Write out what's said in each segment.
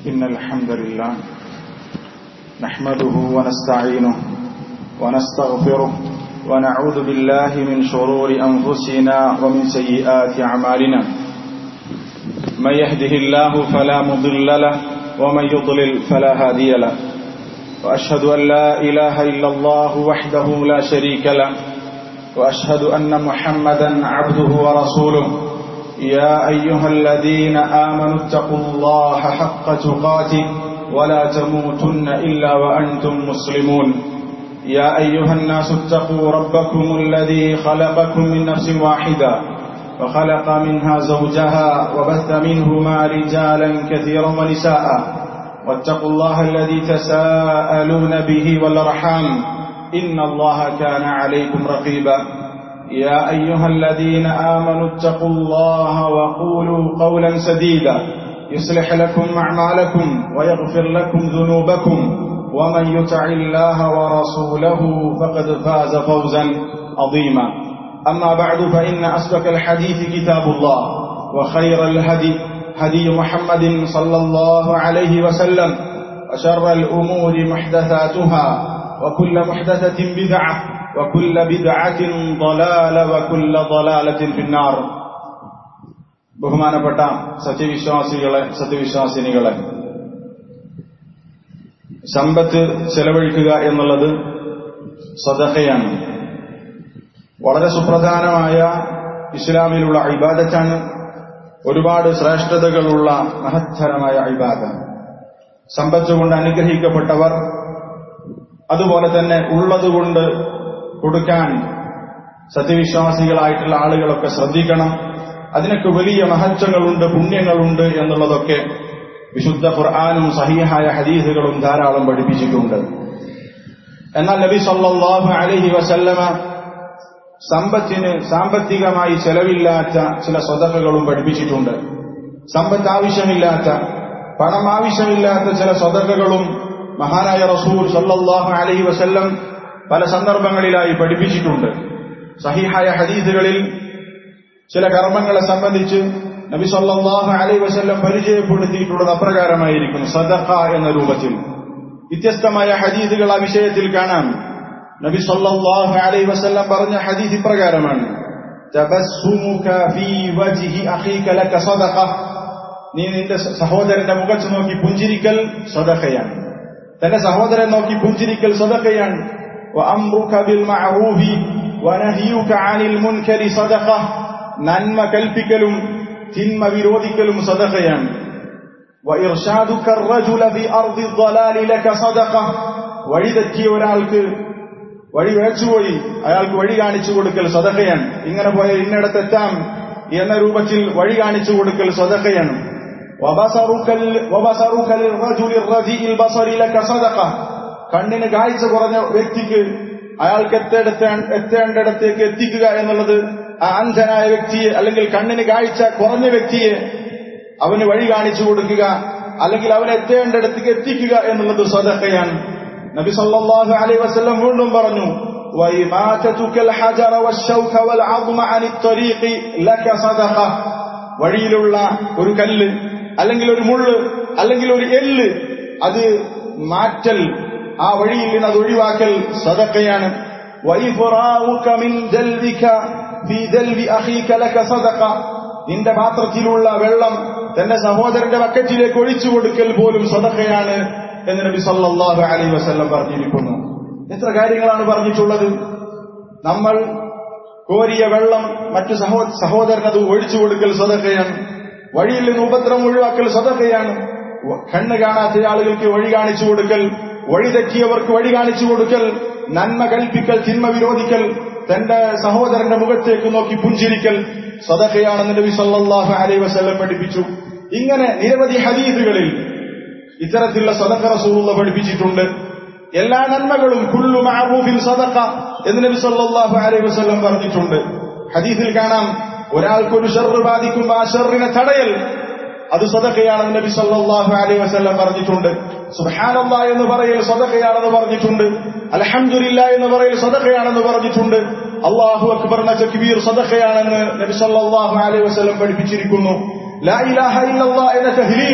إن الحمد لله نحمده ونستعينه ونستغفره ونعوذ بالله من شرور أنفسنا ومن سيئات أعمالنا من يهده الله فلا مضل له ومن يضلل فلا هادي له وأشهد أن لا إله إلا الله وحده لا شريك له وأشهد أن محمدا عبده ورسوله يا أيها الذين آمنوا اتقوا الله حق تقاته ولا تموتن إلا وأنتم مسلمون يا أيها الناس اتقوا ربكم الذي خلقكم من نفس واحدة وخلق منها زوجها وبث منهما رجالا كثيرا ونساء واتقوا الله الذي تساءلون به والأرحام إن الله كان عليكم رقيبا يا أيها الذين آمنوا اتقوا الله وقولوا قولا سديدا يصلح لكم أعمالكم ويغفر لكم ذنوبكم ومن يطع الله ورسوله فقد فاز فوزا عظيما أما بعد فإن أصدق الحديث كتاب الله وخير الهدي هدي محمد صلى الله عليه وسلم وشر الأمور محدثاتها وكل محدثة بدعة وكل بدعة ضلالة وكل ضلالة في النار ബഹുമാനപ്പെട്ട സത്യവിശ്വാസികളെ സത്യവിശ്വാസിനികളെ സമ്പത്ത് ചെലവഴിക്കുക എന്നുള്ളത് സദഹയാണ് വളരെ സുപ്രധാനമായ ഇസ്ലാമിലുള്ള ഇബാദത്താണ് ഒരുപാട് ശ്രേഷ്ഠതകളുള്ള മഹത്തരമായ ഇബാദ സമ്പത്ത് കൊണ്ട് അനുഗ്രഹിക്കപ്പെട്ടവർ അതുപോലെ തന്നെ ഉള്ളതുകൊണ്ട് കൊടുക്കാൻ സത്യവിശ്വാസികളായിട്ടുള്ള ആളുകളൊക്കെ ശ്രദ്ധിക്കണം അതിനൊക്കെ വലിയ മഹത്വങ്ങളുണ്ട് പുണ്യങ്ങളുണ്ട് എന്നുള്ളതൊക്കെ വിശുദ്ധ ഖുർആാനും സഹിഹായ ഹദീസുകളും ധാരാളം പഠിപ്പിച്ചിട്ടുണ്ട് എന്നാൽ നബി സല്ലാഹു അലഹി വസല്ലമ സമ്പത്തിന് സാമ്പത്തികമായി ചെലവില്ലാത്ത ചില സ്വതക്കകളും പഠിപ്പിച്ചിട്ടുണ്ട് സമ്പത്ത് ആവശ്യമില്ലാത്ത പണം ആവശ്യമില്ലാത്ത ചില സ്വതക്കകളും മഹാനായ റസൂൽ സല്ലാഹു അലഹി വസല്ലം പല സന്ദർഭങ്ങളിലായി പഠിപ്പിച്ചിട്ടുണ്ട് സഹിഹായ ഹദീസുകളിൽ ചില കർമ്മങ്ങളെ സംബന്ധിച്ച് നബി സല്ലാഹു അലൈ വസല്ലം പരിചയപ്പെടുത്തിയിട്ടുള്ളത് അപ്രകാരമായിരിക്കും സദഖ എന്ന രൂപത്തിൽ വ്യത്യസ്തമായ ഹദീസുകൾ ആ വിഷയത്തിൽ കാണാം നബി സല്ലാഹു അലൈ വസല്ലം പറഞ്ഞ ഹദീസ് ഇപ്രകാരമാണ് നീ നിന്റെ സഹോദരന്റെ മുഖത്ത് നോക്കി പുഞ്ചിരിക്കൽ സദഖയാണ് തന്റെ സഹോദരൻ നോക്കി പുഞ്ചിരിക്കൽ സദഖയാണ് നന്മ കൽപ്പിക്കലും തിന്മ വിരോധിക്കലും സദഖയാണ് വഴിതെറ്റിയ ഒരാൾക്ക് വഴി വേച്ചുപോയി അയാൾക്ക് വഴി കാണിച്ചു കൊടുക്കൽ സദഖയാണ് ഇങ്ങനെ പോയ ഇന്നിടത്തെത്താം എന്ന രൂപത്തിൽ വഴി കാണിച്ചു കൊടുക്കൽ സദഖയാണ് കണ്ണിന് കാഴ്ച കുറഞ്ഞ വ്യക്തിക്ക് അയാൾക്ക് എത്തേണ്ടിടത്തേക്ക് എത്തിക്കുക എന്നുള്ളത് ആ അന്ധനായ വ്യക്തിയെ അല്ലെങ്കിൽ കണ്ണിന് കാഴ്ച കുറഞ്ഞ വ്യക്തിയെ അവന് വഴി കാണിച്ചു കൊടുക്കുക അല്ലെങ്കിൽ അവൻ എത്തേണ്ടിടത്തേക്ക് എത്തിക്കുക എന്നുള്ളത് സ്വതക്കയാണ് നബി സല്ലല്ലാഹു അലൈഹി വസല്ലം വീണ്ടും പറഞ്ഞു വഴിയിലുള്ള ഒരു കല്ല് അല്ലെങ്കിൽ ഒരു മുള്ള് അല്ലെങ്കിൽ ഒരു എല്ല് അത് മാറ്റൽ ആ വഴിയിൽ നിന്ന് അത് ഒഴിവാക്കൽ സദക്കയാണ് നിന്റെ പാത്രത്തിലുള്ള വെള്ളം തന്റെ സഹോദരന്റെ ബക്കറ്റിലേക്ക് ഒഴിച്ചു കൊടുക്കൽ പോലും സദക്കയാണ് എന്ന് നബി സല്ലാഹു അലൈ വസ്ല്ലം പറഞ്ഞിരിക്കുന്നു എത്ര കാര്യങ്ങളാണ് പറഞ്ഞിട്ടുള്ളത് നമ്മൾ കോരിയ വെള്ളം മറ്റു സഹോ സഹോദരനത് ഒഴിച്ചു കൊടുക്കൽ സദക്കയാണ് വഴിയിൽ നിന്ന് ഉപദ്രവം ഒഴിവാക്കൽ സദക്കയാണ് കണ്ണ് കാണാത്ത ആളുകൾക്ക് വഴി കാണിച്ചു കൊടുക്കൽ വഴിതെറ്റിയവർക്ക് വഴി കാണിച്ചു കൊടുക്കൽ നന്മ കൽപ്പിക്കൽ തിന്മ വിരോധിക്കൽ തന്റെ സഹോദരന്റെ മുഖത്തേക്ക് നോക്കി പുഞ്ചിരിക്കൽ സദഖയാണെന്ന് നബി സല്ലല്ലാഹു അലൈഹി വസല്ലം പഠിപ്പിച്ചു ഇങ്ങനെ നിരവധി ഹദീസുകളിൽ ഇത്തരത്തിലുള്ള സദഖ റസൂലുള്ള പഠിപ്പിച്ചിട്ടുണ്ട് എല്ലാ നന്മകളും കുല്ലു മഅറൂഫിൻ സദഖ എന്ന് നബി സല്ലല്ലാഹു അലൈഹി വസല്ലം പറഞ്ഞിട്ടുണ്ട് ഹദീസിൽ കാണാം ഒരാൾക്കൊരു ഷർറ് ബാധിക്കുമ്പോൾ ആ ഷർറിനെ തടയൽ അത് സദഖയാണെന്ന് നബി സല്ലല്ലാഹു അലൈഹി വസല്ലം പറഞ്ഞിട്ടുണ്ട് സുബ്ഹാനല്ലാ എന്ന് പറയൽ സദഖയാണെന്ന് പറഞ്ഞിട്ടുണ്ട് അൽഹംദുലില്ല എന്ന് പറയൽ സദഖയാണെന്ന് പറഞ്ഞിട്ടുണ്ട് അള്ളാഹു അക്ബർ എന്ന തക്ബീർ സദഖയാണെന്ന് നബി സല്ലല്ലാഹു അലൈഹി വസല്ലം പഠിപ്പിച്ചിരിക്കുന്നു ലാ ഇലാഹ ഇല്ലല്ലാ എന്ന തഹ്ലീൽ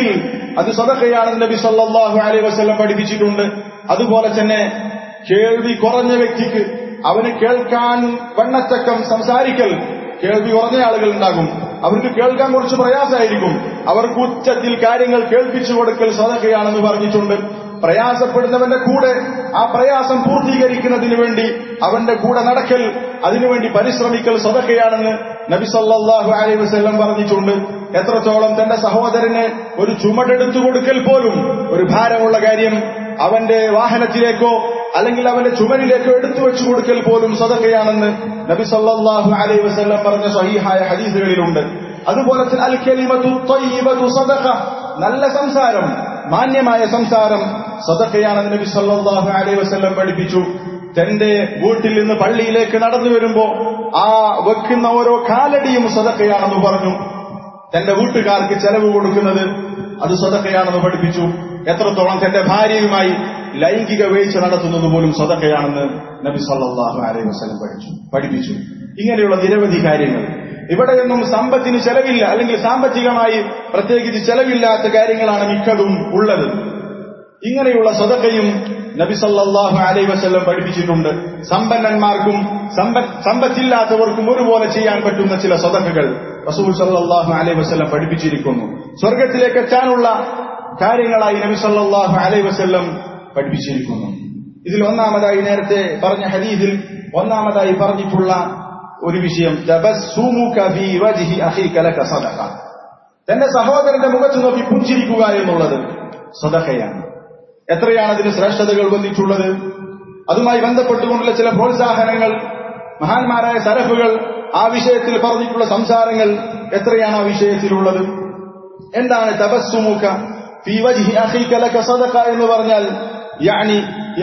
അത് സദഖയാണെന്ന് നബി സല്ലല്ലാഹു അലൈഹി വസല്ലം പഠിപ്പിച്ചിട്ടുണ്ട് അതുപോലെ തന്നെ കേൾവി കുറഞ്ഞ വ്യക്തിക്ക് അവന് കേൾക്കാൻ വണ്ണച്ചക്കം സംസാരിക്കൽ കേൾവി കുറഞ്ഞ ആളുകൾ ഉണ്ടാകും അവർക്ക് കേൾക്കാൻ കുറച്ച് പ്രയാസമായിരിക്കും അവർക്ക് ഉച്ചത്തിൽ കാര്യങ്ങൾ കേൾപ്പിച്ചു കൊടുക്കൽ സദഖയാണെന്ന് പറഞ്ഞിട്ടുണ്ട് പ്രയാസപ്പെടുന്നവന്റെ കൂടെ ആ പ്രയാസം പൂർത്തീകരിക്കുന്നതിന് വേണ്ടി അവന്റെ കൂടെ നടക്കൽ അതിനുവേണ്ടി പരിശ്രമിക്കൽ സദഖയാണെന്ന് നബി സല്ലല്ലാഹു അലൈഹി വസല്ലം പറഞ്ഞിട്ടുണ്ട് എത്രത്തോളം തന്റെ സഹോദരന് ഒരു ചുമടെടുത്തു കൊടുക്കൽ പോലും ഒരു ഭാരമുള്ള കാര്യം അവന്റെ വാഹനത്തിലേക്കോ അല്ലെങ്കിൽ അവന്റെ ചുമരിലേക്കോ എടുത്തു വെച്ചു കൊടുക്കൽ പോലും സദഖയാണെന്ന് നബി സല്ലല്ലാഹു അലൈഹി വസല്ലം പറഞ്ഞ സഹീഹായ ഹദീസുകളിലുണ്ട് അതുപോലെ തന്നെ അൽ കലിമത്തു ത്വയ്യിബത്തു സദഖ നല്ല സംസാരം മാന്യമായ സംസാരം സദഖയാണെന്ന് നബി സല്ലല്ലാഹു അലൈഹി വസല്ലം പഠിപ്പിച്ചു തന്റെ വീട്ടിൽ നിന്ന് പള്ളിയിലേക്ക് നടന്നു വരുമ്പോ ആ വെക്കുന്ന ഓരോ കാലടിയും സദഖയാണെന്ന് പറഞ്ഞു തന്റെ വീട്ടുകാർക്ക് ചെലവ് കൊടുക്കുന്നത് അത് സ്വതക്കയാണെന്ന് പഠിപ്പിച്ചു എത്രത്തോളം തന്റെ ഭാര്യയുമായി ലൈംഗിക വീഴ്ച നടത്തുന്നത് പോലും സ്വതക്കയാണെന്ന് നബി സല്ലല്ലാഹു അലൈഹി വസല്ലം പഠിച്ചു പഠിപ്പിച്ചു ഇങ്ങനെയുള്ള നിരവധി കാര്യങ്ങൾ ഇവിടെയൊന്നും സമ്പത്തിന് ചെലവില്ല അല്ലെങ്കിൽ സാമ്പത്തികമായി പ്രത്യേകിച്ച് ചെലവില്ലാത്ത കാര്യങ്ങളാണ് മിക്കതും ഉള്ളത് ഇങ്ങനെയുള്ള സ്വതക്കയും നബി സല്ലല്ലാഹു അലൈഹി വസല്ലം പഠിപ്പിച്ചിട്ടുണ്ട് സമ്പന്നന്മാർക്കും സമ്പത്ത് സമ്പത്തില്ലാത്തവർക്കും ഒരുപോലെ ചെയ്യാൻ പറ്റുന്ന ചില സ്വതക്കകൾ റസൂൽ സല്ലല്ലാഹു അലൈഹി വസല്ലം പഠിപ്പിച്ചിരിക്കുന്നു സ്വർഗത്തിലേക്ക് എത്താനുള്ള കാര്യങ്ങളായി നബി സല്ലല്ലാഹു അലൈഹി വസല്ലം പഠിപ്പിച്ചിരിക്കുന്നു ഇതിൽ ഒന്നാമതായി നേരത്തെ പറഞ്ഞ ഹദീസിൽ ഒന്നാമതായി പറഞ്ഞിട്ടുള്ള ഒരു വിഷയം തബസ്സുമുക ഫീ വജ്ഹി അഖീക ലക സദഖ തന്റെ സഹോദരന്റെ മുഖത്ത് നോക്കി പുഞ്ചിരിക്കുക എന്നുള്ളത് സദഖയാണ് എത്രയാണ് അതിന് ശ്രേഷ്ഠതകൾ വന്നിട്ടുള്ളത് അതുമായി ബന്ധപ്പെട്ടുകൊണ്ടുള്ള ചില പ്രോത്സാഹനങ്ങൾ മഹാന്മാരായ സരഫുകൾ ആ വിഷയത്തിൽ പറഞ്ഞിട്ടുള്ള സംസാരങ്ങൾ എത്രയാണ് ആ വിഷയത്തിലുള്ളത് എന്താണ് തബസ്സുമുക ഫീ വജ്ഹി അഖീക ലക സദഖ എന്ന് പറഞ്ഞാൽ യാനി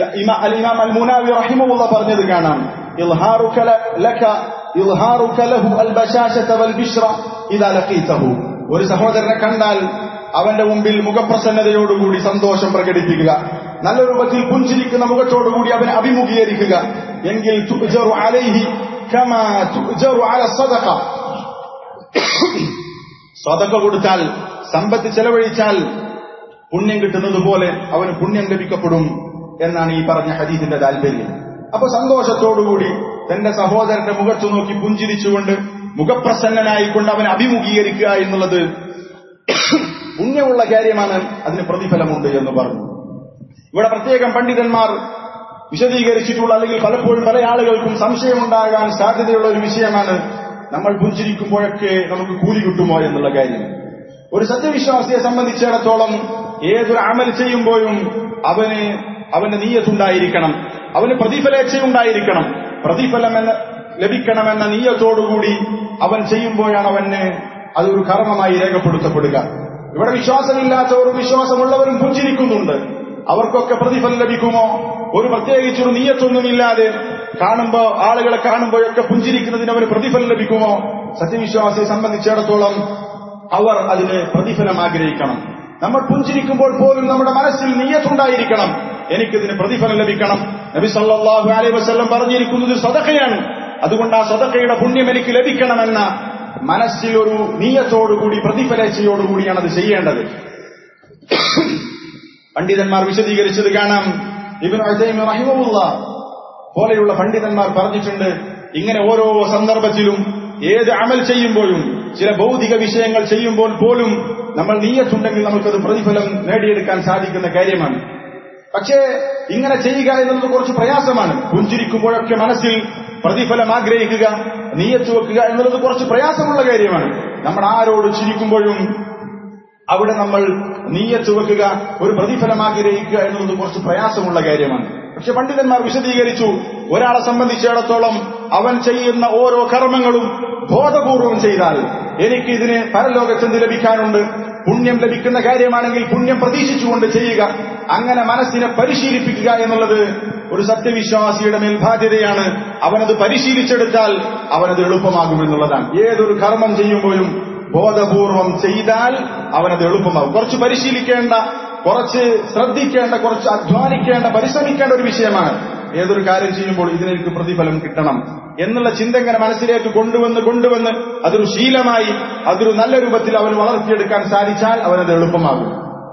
അൽ ഇമാം അൽ മുനാവി റഹിമഹുള്ള പറഞ്ഞത് കാണാം ഇൽഹാറുക ലക ഇൽഹാറുക ലഹു അൽ ബശാശത വൽ ബിശ്റ ഇദാ ലഖീതഹു ഒരു സഹോദരനെ കണ്ടാൽ അവന്റെ മുമ്പിൽ മുഖപ്രസന്നതയോടുകൂടി സന്തോഷം പ്രകടിപ്പിക്കുക നല്ല രൂപത്തിൽ പുഞ്ചിരിക്കുന്ന മുഖത്തോടുകൂടി അവനെ അഭിമുഖീകരിക്കുക എങ്കിൽ തുജറു അലൈഹി കമാ തുജറു അല സദഖ സ്വതക്ക കൊടുത്താൽ സമ്പത്ത് ചെലവഴിച്ചാൽ പുണ്യം കിട്ടുന്നത് പോലെ അവന് പുണ്യം ലഭിക്കപ്പെടും എന്നാണ് ഈ പറഞ്ഞ ഹദീസിന്റെ താല്പര്യം അപ്പൊ സന്തോഷത്തോടുകൂടി തന്റെ സഹോദരന്റെ മുഖത്തു നോക്കി പുഞ്ചിരിച്ചുകൊണ്ട് മുഖപ്രസന്നനായിക്കൊണ്ട് അവനെ അഭിമുഖീകരിക്കുക എന്നുള്ളത് പുണ്യമുള്ള കാര്യമാണ് അതിന് പ്രതിഫലമുണ്ട് എന്ന് പറഞ്ഞു ഇവിടെ പ്രത്യേകം പണ്ഡിതന്മാർ വിശദീകരിച്ചിട്ടുള്ള അല്ലെങ്കിൽ പലപ്പോഴും പല ആളുകൾക്കും സംശയമുണ്ടാകാൻ സാധ്യതയുള്ള ഒരു വിഷയമാണ് നമ്മൾ പുഞ്ചിരിക്കുമ്പോഴൊക്കെ നമുക്ക് കൂലി കിട്ടുമോ എന്നുള്ള കാര്യം ഒരു സത്യവിശ്വാസിയെ സംബന്ധിച്ചിടത്തോളം ഏതൊരു അമൽ ചെയ്യുമ്പോഴും അവന് അവന്റെ നീയത്തുണ്ടായിരിക്കണം അവന് പ്രതിഫലേച്ഛയുണ്ടായിരിക്കണം പ്രതിഫലം എന്ന ലഭിക്കണമെന്ന നീയത്തോടുകൂടി അവൻ ചെയ്യുമ്പോഴാണ് അവന് അതൊരു കർമ്മമായി രേഖപ്പെടുത്തപ്പെടുക ഇവിടെ വിശ്വാസമില്ലാത്തവരും വിശ്വാസമുള്ളവരും പുഞ്ചിരിക്കുന്നുണ്ട് അവർക്കൊക്കെ പ്രതിഫലം ലഭിക്കുമോ ഒരു പ്രത്യേകിച്ചൊരു നീയത്തൊന്നുമില്ലാതെ കാണുമ്പോ ആളുകളെ കാണുമ്പോഴൊക്കെ പുഞ്ചിരിക്കുന്നതിന് അവന് പ്രതിഫലം ലഭിക്കുമോ സത്യവിശ്വാസിയെ സംബന്ധിച്ചിടത്തോളം അവർ അതിന് പ്രതിഫലം ആഗ്രഹിക്കണം നമ്മൾ പുഞ്ചിരിക്കുമ്പോൾ പോലും നമ്മുടെ മനസ്സിൽ നീയത്തുണ്ടായിരിക്കണം എനിക്കിതിന് പ്രതിഫലം ലഭിക്കണം നബി സല്ലല്ലാഹു അലൈഹി വസല്ലം പറഞ്ഞിരിക്കുന്നത് സദഖയാണ് അതുകൊണ്ട് ആ സദഖയുടെ പുണ്യം എനിക്ക് ലഭിക്കണമെന്ന മനസ്സിൽ ഒരു നീയത്തോടുകൂടി പ്രതിഫലേച്ഛയോടുകൂടിയാണ് അത് ചെയ്യേണ്ടത് പണ്ഡിതന്മാർ വിശദീകരിച്ചത് കാണാം ഇബിൻ റഹിമുള്ള പോലെയുള്ള പണ്ഡിതന്മാർ പറഞ്ഞിട്ടുണ്ട് ഇങ്ങനെ ഓരോ സന്ദർഭത്തിലും ഏത് അമൽ ചെയ്യുമ്പോഴും ചില ഭൗതിക വിഷയങ്ങൾ ചെയ്യുമ്പോൾ പോലും നമ്മൾ നീയത്തുണ്ടെങ്കിൽ നമുക്കത് പ്രതിഫലം നേടിയെടുക്കാൻ സാധിക്കുന്ന കാര്യമാണ് പക്ഷേ ഇങ്ങനെ ചെയ്യുക എന്നുള്ളത് കുറച്ച് പ്രയാസമാണ് പുഞ്ചിരിക്കുമ്പോഴൊക്കെ മനസ്സിൽ പ്രതിഫലം ആഗ്രഹിക്കുക നീയത്ത് വെക്കുക എന്നുള്ളത് കുറച്ച് പ്രയാസമുള്ള കാര്യമാണ് നമ്മൾ ആരോട് ചിരിക്കുമ്പോഴും അവിടെ നമ്മൾ നീയത്ത് വെക്കുക ഒരു പ്രതിഫലം ആഗ്രഹിക്കുക എന്നുള്ളത് കുറച്ച് പ്രയാസമുള്ള കാര്യമാണ് പക്ഷെ പണ്ഡിതന്മാർ വിശദീകരിച്ചു ഒരാളെ സംബന്ധിച്ചിടത്തോളം അവൻ ചെയ്യുന്ന ഓരോ കർമ്മങ്ങളും ബോധപൂർവം ചെയ്താൽ എനിക്ക് ഇതിന് പരലോകച്ചെന്ത് ലഭിക്കാനുണ്ട് പുണ്യം ലഭിക്കുന്ന കാര്യമാണെങ്കിൽ പുണ്യം പ്രതീക്ഷിച്ചുകൊണ്ട് ചെയ്യുക അങ്ങനെ മനസ്സിനെ പരിശീലിപ്പിക്കുക എന്നുള്ളത് ഒരു സത്യവിശ്വാസിയുടെ മേൽ ബാധ്യതയാണ് അവനത് പരിശീലിച്ചെടുത്താൽ അവനത് എളുപ്പമാകുമെന്നുള്ളതാണ് ഏതൊരു കർമ്മം ചെയ്യുമ്പോഴും ബോധപൂർവം ചെയ്താൽ അവനത് എളുപ്പമാകും കുറച്ച് പരിശീലിക്കേണ്ട കുറച്ച് ശ്രദ്ധിക്കേണ്ട കുറച്ച് അധ്വാനിക്കേണ്ട പരിശ്രമിക്കേണ്ട ഒരു വിഷയമാണ് ഏതൊരു കാര്യം ചെയ്യുമ്പോൾ ഇതിനെനിക്ക് പ്രതിഫലം കിട്ടണം എന്നുള്ള ചിന്ത ഇങ്ങനെ മനസ്സിലേക്ക് കൊണ്ടുവന്ന് കൊണ്ടുവന്ന് അതൊരു ശീലമായി അതൊരു നല്ല രൂപത്തിൽ അവൻ വളർത്തിയെടുക്കാൻ സാധിച്ചാൽ അവനത് എളുപ്പമാകും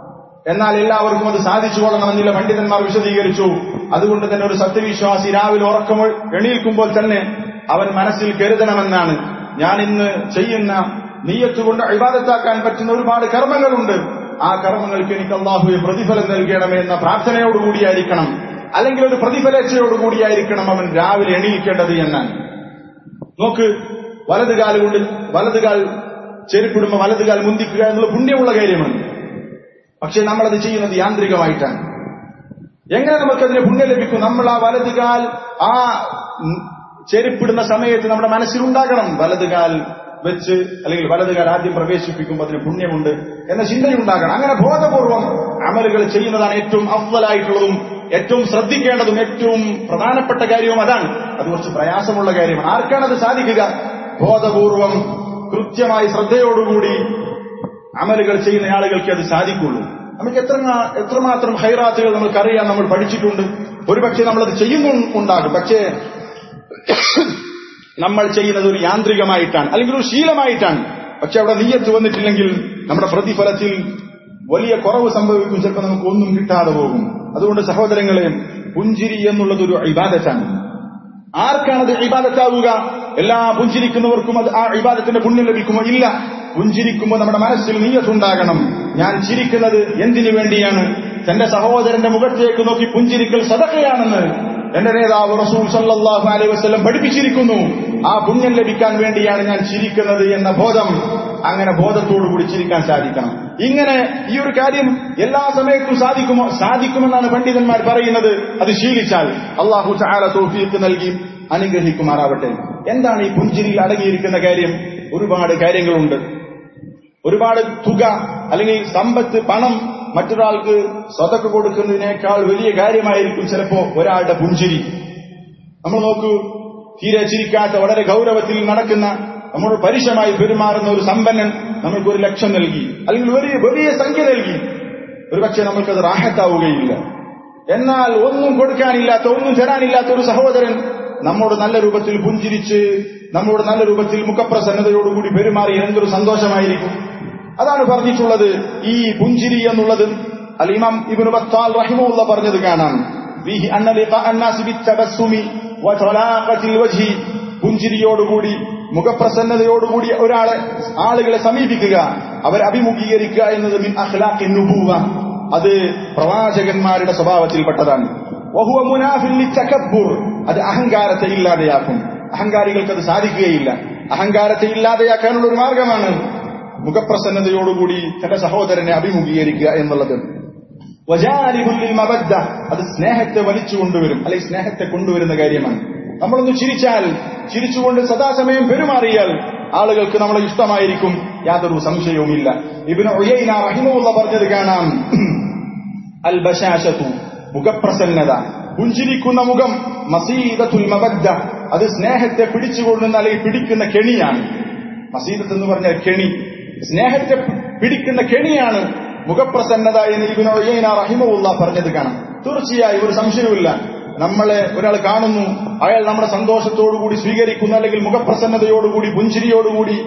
എന്നാൽ എല്ലാവർക്കും അത് സാധിച്ചു കൊള്ളണമെന്നില്ല പണ്ഡിതന്മാർ വിശദീകരിച്ചു അതുകൊണ്ട് തന്നെ ഒരു സത്യവിശ്വാസി രാവിലെ ഉറക്കം എണീൽക്കുമ്പോൾ തന്നെ അവൻ മനസ്സിൽ കരുതണമെന്നാണ് ഞാൻ ഇന്ന് ചെയ്യുന്ന നീയത്തുകൊണ്ട് അഭിവാദത്താക്കാൻ പറ്റുന്ന ഒരുപാട് കർമ്മങ്ങളുണ്ട് ആ കർമ്മങ്ങൾക്ക് എനിക്ക് അള്ളാഹുവെ പ്രതിഫലം നൽകണമേ എന്ന പ്രാർത്ഥനയോടുകൂടിയായിരിക്കണം അല്ലെങ്കിൽ ഒരു പ്രതിഫലേച്ഛയോടുകൂടിയായിരിക്കണം അവൻ രാവിലെ എണീക്കേണ്ടത് എന്നാണ് നോക്ക് വലതുകാൽ കൊണ്ട് വലതുകാൽ ചെരുപ്പിടുമ്പോൾ വലതുകാൽ മുന്തിക്കുക എന്നുള്ള പുണ്യമുള്ള കാര്യമാണ് പക്ഷെ നമ്മളത് ചെയ്യുന്നത് യാന്ത്രികമായിട്ടാണ് എങ്ങനെ നമുക്കതിന് പുണ്യം ലഭിക്കും നമ്മൾ ആ വലതുകാൽ ആ ചെരുപ്പിടുന്ന സമയത്ത് നമ്മുടെ മനസ്സിലുണ്ടാകണം വലതുകാൽ വെച്ച് അല്ലെങ്കിൽ വലതുകാൽ ആദ്യം പ്രവേശിപ്പിക്കുമ്പോൾ അതിന് പുണ്യമുണ്ട് എന്ന ചിന്തയുണ്ടാകണം അങ്ങനെ ബോധപൂർവം അമലുകൾ ചെയ്യുന്നതാണ് ഏറ്റവും അവലായിട്ടുള്ളതും ഏറ്റവും ശ്രദ്ധിക്കേണ്ടതും ഏറ്റവും പ്രധാനപ്പെട്ട കാര്യവും അതാണ് അത് കുറച്ച് പ്രയാസമുള്ള കാര്യമാണ് ആർക്കാണത് സാധിക്കുക ബോധപൂർവം കൃത്യമായി ശ്രദ്ധയോടുകൂടി അമലുകൾ ചെയ്യുന്ന ആളുകൾക്ക് അത് സാധിക്കുള്ളൂ നമുക്ക് എത്ര എത്രമാത്രം ഹൈറാത്തുകൾ നമുക്കറിയാം നമ്മൾ പഠിച്ചിട്ടുണ്ട് ഒരുപക്ഷെ നമ്മളത് ചെയ്യുന്നുണ്ടാകും പക്ഷേ നമ്മൾ ചെയ്യുന്നത് ഒരു യാന്ത്രികമായിട്ടാണ് അല്ലെങ്കിൽ ഒരു ശീലമായിട്ടാണ് പക്ഷെ അവിടെ നീയത്ത് വന്നിട്ടില്ലെങ്കിൽ നമ്മുടെ പ്രതിഫലത്തിൽ വലിയ കുറവ് സംഭവിക്കും ചിലപ്പോൾ നമുക്ക് ഒന്നും കിട്ടാതെ പോകും അതുകൊണ്ട് സഹോദരങ്ങളെ പുഞ്ചിരി എന്നുള്ളത് ഒരു ഇബാദത്താണ് ആർക്കാണത് ഇബാദത്താവുക എല്ലാ പുഞ്ചിരിക്കുന്നവർക്കും അത് ആ ഇബാദത്തിന്റെ പുണ്യം ലഭിക്കുമോ ഇല്ല പുഞ്ചിരിക്കുമ്പോൾ നമ്മുടെ മനസ്സിൽ നീയത്തുണ്ടാകണം ഞാൻ ചിരിക്കുന്നത് എന്തിനു വേണ്ടിയാണ് തന്റെ സഹോദരന്റെ മുഖത്തേക്ക് നോക്കി പുഞ്ചിരിക്കൽ സദക്കയാണെന്ന് എന്റെ നേതാവ് റസൂൽ സല്ലാഹു അലൈഹി വസ്ലം പഠിപ്പിച്ചിരിക്കുന്നു ആ പുണ്യം ലഭിക്കാൻ വേണ്ടിയാണ് ഞാൻ ചിരിക്കുന്നത് എന്ന ബോധം അങ്ങനെ ബോധത്തോടുകൂടി ചിരിക്കാൻ സാധിക്കണം ഇങ്ങനെ ഈ ഒരു കാര്യം എല്ലാ സമയത്തും സാധിക്കുമോ സാധിക്കുമെന്നാണ് പണ്ഡിതന്മാർ പറയുന്നത് അത് ശീലിച്ചാൽ അള്ളാഹു ചാല തോഫീക്ക് നൽകി അനുഗ്രഹിക്കുമാറാവട്ടെ എന്താണ് ഈ പുഞ്ചിരിയിൽ അടങ്ങിയിരിക്കുന്ന കാര്യം ഒരുപാട് കാര്യങ്ങളുണ്ട് ഒരുപാട് തുക അല്ലെങ്കിൽ സമ്പത്ത് പണം മറ്റൊരാൾക്ക് സ്വതക്ക് കൊടുക്കുന്നതിനേക്കാൾ വലിയ കാര്യമായിരിക്കും ചിലപ്പോ ഒരാളുടെ പുഞ്ചിരി നമ്മൾ നോക്കൂ തീരെ ചിരിക്കാത്ത വളരെ ഗൗരവത്തിൽ നടക്കുന്ന നമ്മൾ പരുഷമായി പെരുമാറുന്ന ഒരു സമ്പന്നൻ നമ്മൾക്ക് ഒരു ലക്ഷം നൽകി അല്ലെങ്കിൽ വലിയ വലിയ സംഖ്യ നൽകി ഒരുപക്ഷെ നമ്മൾക്കത് റാഹത്താവുകയില്ല എന്നാൽ ഒന്നും കൊടുക്കാനില്ലാത്ത ഒന്നും തരാനില്ലാത്ത ഒരു സഹോദരൻ നമ്മോട് നല്ല രൂപത്തിൽ പുഞ്ചിരിച്ച് നമ്മോട് നല്ല രൂപത്തിൽ മുഖപ്രസന്നതയോടുകൂടി പെരുമാറി എന്തൊരു സന്തോഷമായിരിക്കും അതാണ് പറഞ്ഞിട്ടുള്ളത് ഈ പുഞ്ചിരി എന്നുള്ളത് അൽ ഇമാം ഇബ്നു ബത്താൽ റഹിമുള്ള പറഞ്ഞത് കാണാം ഫീഹി അന്ന ലിഖാ അന്നാസി ബിത്തബസ്സുമി വതലാഖത്തിൽ വജ്ഹി പുഞ്ചിരിയോടുകൂടി മുഖപ്രസന്നതയോടുകൂടി ഒരാളെ ആളുകളെ സമീപിക്കുക അവരെ അഭിമുഖീകരിക്കുക എന്നത് മിൻ അഖ്ലാഖിൻ നുബുവ അത് പ്രവാചകന്മാരുടെ സ്വഭാവത്തിൽപ്പെട്ടതാണ് വഹുവ മുനാഫിൽ ലിത്തകബ്ബുർ അത് അഹങ്കാരത്തെ ഇല്ലാതെയാക്കും അഹങ്കാരികൾക്ക് അത് സാധിക്കുകയില്ല അഹങ്കാരത്തെ ഇല്ലാതെയാക്കാനുള്ള ഒരു മാർഗമാണ് മുഖപ്രസന്നതയോടുകൂടി തന്റെ സഹോദരനെ അഭിമുഖീകരിക്കുക എന്നുള്ളത് വജാലിബുല്ലിൽ മബദ്ദ അത് സ്നേഹത്തെ വലിച്ചു കൊണ്ടുവരും അല്ലെങ്കിൽ സ്നേഹത്തെ കൊണ്ടുവരുന്ന കാര്യമാണ് നമ്മളൊന്ന് ചിരിച്ചാൽ ചിരിച്ചുകൊണ്ട് സദാസമയം പെരുമാറിയാൽ ആളുകൾക്ക് നമ്മളെ ഇഷ്ടമായിരിക്കും യാതൊരു സംശയവുമില്ല ഇബിന് ഒയ്യൈന റഹിമുള്ള പറഞ്ഞത് കാണാം അൽ ബശാശത്തു മുഖപ്രസന്നത പുഞ്ചിരിക്കുന്ന മുഖം മസീദത്തുൽ മബദ്ദ അത് സ്നേഹത്തെ പിടിച്ചുകൊള്ളുന്ന അല്ലെങ്കിൽ പിടിക്കുന്ന കെണിയാണ് മസീദത്ത് എന്ന് പറഞ്ഞാൽ കെണി സ്നേഹത്തെ പിടിക്കുന്ന കെണിയാണ് മുഖപ്രസന്നത എന്ന് ഇബിനൊയ്യൈന റഹിമുള്ള പറഞ്ഞത് കാണാം തീർച്ചയായും ഒരു സംശയവുമില്ല നമ്മളെ ഒരാൾ കാണുന്നു അയാൾ നമ്മുടെ സന്തോഷത്തോടുകൂടി സ്വീകരിക്കുന്നു അല്ലെങ്കിൽ മുഖപ്രസന്നതയോടുകൂടി പുഞ്ചിരിയോടുകൂടി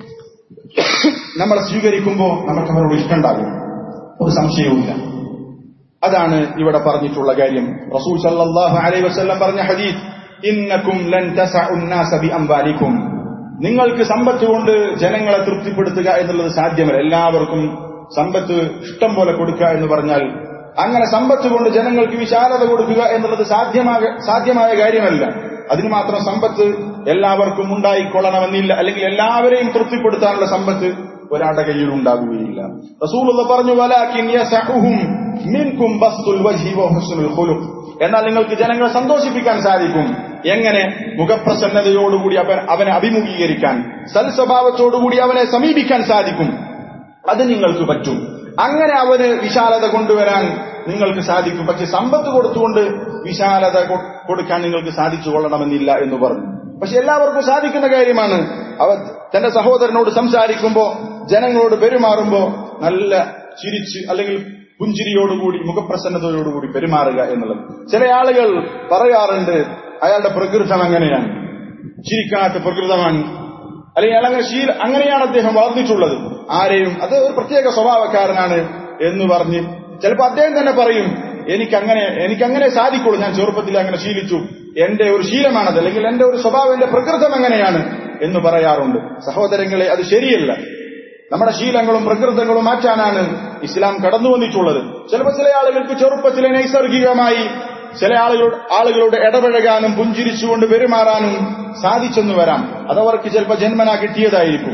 നമ്മളെ സ്വീകരിക്കുമ്പോൾ നമുക്ക് അവരോട് ഇഷ്ടമുണ്ടാകും ഒരു സംശയവുമില്ല അതാണ് ഇവിടെ പറഞ്ഞിട്ടുള്ള കാര്യം റസൂൽ സല്ലല്ലാഹു അലൈഹി വസല്ലം പറഞ്ഞ ഹദീസ് ഇന്നക്കും ലൻ തസഉ الناس ബിഅംവാലിക്കും നിങ്ങൾക്ക് സമ്പത്ത് കൊണ്ട് ജനങ്ങളെ തൃപ്തിപ്പെടുത്തുക എന്നുള്ളത് സാധ്യമല്ല എല്ലാവർക്കും സമ്പത്ത് ഇഷ്ടം പോലെ കൊടുക്കുക എന്ന് പറഞ്ഞാൽ അങ്ങനെ സമ്പത്ത് കൊണ്ട് ജനങ്ങൾക്ക് വിശാലത കൊടുക്കുക എന്നുള്ളത് സാധ്യമായ സാധ്യമായ കാര്യമല്ല അതിന് മാത്രം സമ്പത്ത് എല്ലാവർക്കും ഉണ്ടായിക്കൊള്ളണമെന്നില്ല അല്ലെങ്കിൽ എല്ലാവരെയും തൃപ്തിപ്പെടുത്താനുള്ള സമ്പത്ത് ഒരാളുടെ കയ്യിൽ ഉണ്ടാകുകയില്ല റസൂലുള്ള പറഞ്ഞു വലാകിൻ യസഉഹും മിൻകും ബസ്തുൽ വജ്ഹി വഹുസ്നുൽ ഖുലുഖ് എന്നാൽ നിങ്ങൾക്ക് ജനങ്ങളെ സന്തോഷിപ്പിക്കാൻ സാധിക്കും എങ്ങനെ മുഖപ്രസന്നതയോടുകൂടി അവൻ അവനെ അഭിമുഖീകരിക്കാൻ സൽസ്വഭാവത്തോടുകൂടി അവനെ സമീപിക്കാൻ സാധിക്കും അത് നിങ്ങൾക്ക് പറ്റും അങ്ങനെ അവന് വിശാലത കൊണ്ടുവരാൻ നിങ്ങൾക്ക് സാധിക്കും പക്ഷെ സമ്പത്ത് കൊടുത്തുകൊണ്ട് വിശാലത കൊടുക്കാൻ നിങ്ങൾക്ക് സാധിച്ചു കൊള്ളണമെന്നില്ല എന്ന് പറഞ്ഞു പക്ഷെ എല്ലാവർക്കും സാധിക്കുന്ന കാര്യമാണ് അവ തന്റെ സഹോദരനോട് സംസാരിക്കുമ്പോ ജനങ്ങളോട് പെരുമാറുമ്പോ നല്ല ചിരിച്ച് അല്ലെങ്കിൽ പുഞ്ചിരിയോടുകൂടി മുഖപ്രസന്നതയോടുകൂടി പെരുമാറുക എന്നുള്ളത് ചില ആളുകൾ പറയാറുണ്ട് അയാളുടെ പ്രകൃതം അങ്ങനെയാണ് ചിരിക്കാത്ത പ്രകൃതമാണ് അല്ലെങ്കിൽ അയാൾ അങ്ങനെ ശീല അങ്ങനെയാണ് അദ്ദേഹം വളർന്നിട്ടുള്ളത് ആരെയും അത് ഒരു പ്രത്യേക സ്വഭാവക്കാരനാണ് എന്ന് പറഞ്ഞ് ചിലപ്പോൾ അദ്ദേഹം തന്നെ പറയും എനിക്കങ്ങനെ എനിക്കങ്ങനെ സാധിക്കുള്ളൂ ഞാൻ ചെറുപ്പത്തിൽ അങ്ങനെ ശീലിച്ചു എന്റെ ഒരു ശീലമാണത് അല്ലെങ്കിൽ എന്റെ ഒരു സ്വഭാവം എന്റെ പ്രകൃതം എങ്ങനെയാണ് എന്ന് പറയാറുണ്ട് സഹോദരങ്ങളെ അത് ശരിയല്ല നമ്മുടെ ശീലങ്ങളും പ്രകൃതങ്ങളും മാറ്റാനാണ് ഇസ്ലാം കടന്നു വന്നിട്ടുള്ളത് ചിലപ്പോൾ ചില ആളുകൾക്ക് ചെറുപ്പത്തിലെ നൈസർഗികമായി ചില ആളുകളുടെ ആളുകളോട് ഇടപഴകാനും പുഞ്ചിരിച്ചുകൊണ്ട് പെരുമാറാനും സാധിച്ചെന്ന് വരാം അതവർക്ക് ചിലപ്പോൾ ജന്മന കിട്ടിയതായിരിക്കും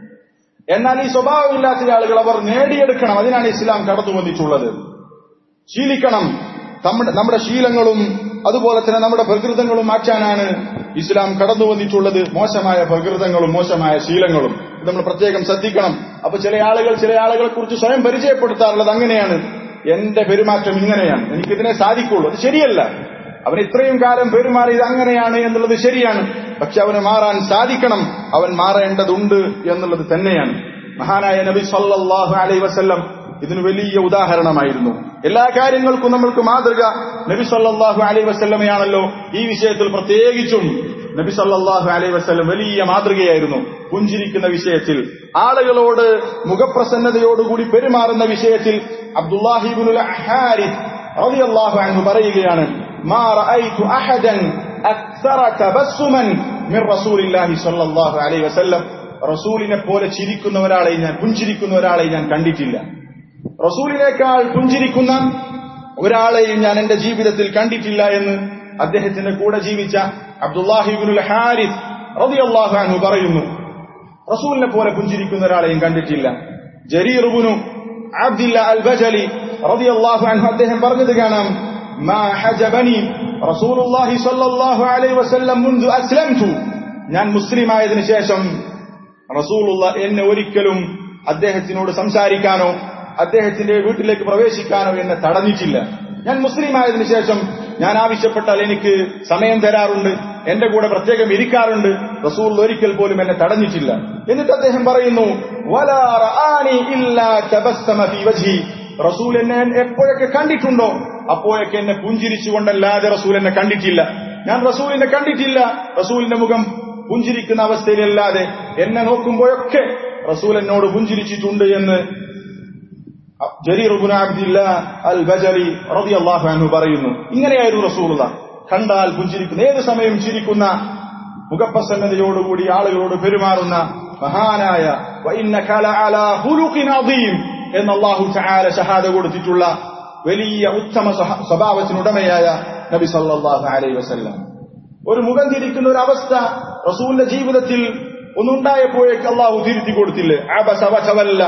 എന്നാൽ ഈ സ്വഭാവമില്ലാത്ത ആളുകൾ അവർ നേടിയെടുക്കണം അതിനാണ് ഇസ്ലാം കടന്നു വന്നിട്ടുള്ളത് ശീലിക്കണം നമ്മുടെ നമ്മുടെ ശീലങ്ങളും അതുപോലെ തന്നെ നമ്മുടെ പ്രകൃതങ്ങളും മാറ്റാനാണ് ഇസ്ലാം കടന്നു വന്നിട്ടുള്ളത് മോശമായ പ്രകൃതങ്ങളും മോശമായ ശീലങ്ങളും ഇത് നമ്മൾ പ്രത്യേകം ശ്രദ്ധിക്കണം അപ്പൊ ചില ആളുകൾ ചില ആളുകളെ കുറിച്ച് സ്വയം പരിചയപ്പെടുത്താറുള്ളത് അങ്ങനെയാണ് എന്റെ പെരുമാറ്റം ഇങ്ങനെയാണ് എനിക്കിതിനെ സാധിക്കുള്ളൂ അത് ശരിയല്ല അവൻ ഇത്രയും കാലം പെരുമാറിയത് അങ്ങനെയാണ് എന്നുള്ളത് ശരിയാണ് പക്ഷെ അവന് മാറാൻ സാധിക്കണം അവൻ മാറേണ്ടതുണ്ട് എന്നുള്ളത് തന്നെയാണ് മഹാനായ നബി സല്ലല്ലാഹു അലൈഹി വസല്ലം ഇതിന് വലിയ ഉദാഹരണമായിരുന്നു എല്ലാ കാര്യങ്ങൾക്കും നമ്മൾക്ക് മാതൃക നബി സല്ലല്ലാഹു അലൈഹി വസല്ലമയാണല്ലോ ഈ വിഷയത്തിൽ പ്രത്യേകിച്ചും നബി സല്ലല്ലാഹു അലൈഹി വസല്ലം വലിയ മാതൃകയായിരുന്നു പുഞ്ചിരിക്കുന്ന വിഷയത്തിൽ ആളുകളോട് മുഖപ്രസന്നതയോടുകൂടി പെരുമാറുന്ന വിഷയത്തിൽ അബ്ദുല്ലാഹിബുൽ ഹാരിസ് റളിയല്ലാഹു അൻഹു പറയുകയാണ് മാ റഅയ്തു അഹദൻ അക്സറ തബസ്സുമൻ മിൻ റസൂലില്ലാഹി സ്വല്ലല്ലാഹു അലൈഹി വസല്ലം റസൂലിനെ പോലെ ചിരിക്കുന്ന ഒരാളെ ഞാൻ പുഞ്ചിരിക്കുന്ന ഒരാളെ ഞാൻ കണ്ടിട്ടില്ല റസൂലിനേക്കാൾ പുഞ്ചിരിക്കുന്ന ഒരാളെയും ഞാൻ എന്റെ ജീവിതത്തിൽ കണ്ടിട്ടില്ല എന്ന് അദ്ദേഹത്തിന്റെ കൂടെ ജീവിച്ച അബ്ദുല്ലാഹിബുൽ ഹാരിസ് റളിയല്ലാഹു അൻഹു പറയുന്നു റസൂലിനെ പോലെ പുഞ്ചിരിക്കുന്ന ഒരാളെയും കണ്ടിട്ടില്ല ജരീറുബുനു അബ്ദില്ല അൽ ബജലി റളിയല്ലാഹു അൻഹു അദ്ദേഹം പറഞ്ഞത് കാണാം മാ ഹജബനി റസൂലുള്ളാഹി സ്വല്ലല്ലാഹു അലൈഹി വസല്ലം മുൻദു അസ്ലംതു ഞാൻ മുസ്ലിമായതിനു ശേഷം റസൂലുള്ള എന്നെ ഒരിക്കലും അദ്ദേഹത്തിനോട് സംസാരിക്കാനോ അദ്ദേഹത്തിന്റെ വീട്ടിലേക്ക് പ്രവേശിക്കാനോ എന്നെ തടഞ്ഞിട്ടില്ല ഞാൻ മുസ്ലിം ആയതിനു ശേഷം ഞാൻ ആവശ്യപ്പെട്ടാൽ എനിക്ക് സമയം തരാറുണ്ട് എന്റെ കൂടെ പ്രത്യേകം ഇരിക്കാറുണ്ട് റസൂൽ ഒരിക്കൽ പോലും എന്നെ തടഞ്ഞിട്ടില്ല എന്നിട്ട് അദ്ദേഹം പറയുന്നു "വലാ റആനി ഇല്ലാ തബസ്സമ ഫീ വജ്ഹി." റസൂൽ എന്നെ എപ്പോഴൊക്കെ കണ്ടിട്ടുണ്ടോ അപ്പോഴൊക്കെ എന്നെ പുഞ്ചിരിച്ചുകൊണ്ടല്ലാതെ റസൂൽ എന്നെ കണ്ടിട്ടില്ല ഞാൻ റസൂലിനെ കണ്ടിട്ടില്ല റസൂലിന്റെ മുഖം പുഞ്ചിരിക്കുന്ന അവസ്ഥയിലല്ലാതെ എന്നെ നോക്കുമ്പോഴൊക്കെ റസൂൽ എന്നോട് പുഞ്ചിരിച്ചിട്ടുണ്ട് എന്ന് ജരീർ ഇബ്നു അബ്ദില്ല അൽ ബജലി റളിയല്ലാഹു അൻഹു പറയുന്നു ഇങ്ങനെയായിരുന്നു റസൂലുള്ള കണ്ടാൽ പുഞ്ചിരിക്കുന്ന ഏത് സമയം ചിരിക്കുന്ന മുഖപ്രസന്നതയോടുകൂടി ആളുകളോട് പെരുമാറുന്ന മഹാനായ വഇന്നക ലഅലാ ഖുലുഖിൻ അദീം എന്ന് അല്ലാഹു തആല ഷഹാദ കൊടുത്തിട്ടുള്ള വലിയ ഉത്തമ സ്വഹ- സ്വഭാവത്തിനുടമയായ നബി സല്ലല്ലാഹു അലൈഹി വസല്ലം ഒരു മുഖം തിരിക്കുന്ന ഒരു അവസ്ഥ റസൂലിന്റെ ജീവിതത്തിൽ ഒന്നുണ്ടായപ്പോഴേക്ക് അള്ളാഹു തിരുത്തി കൊടുത്തില്ലേ അബസ വചവല്ല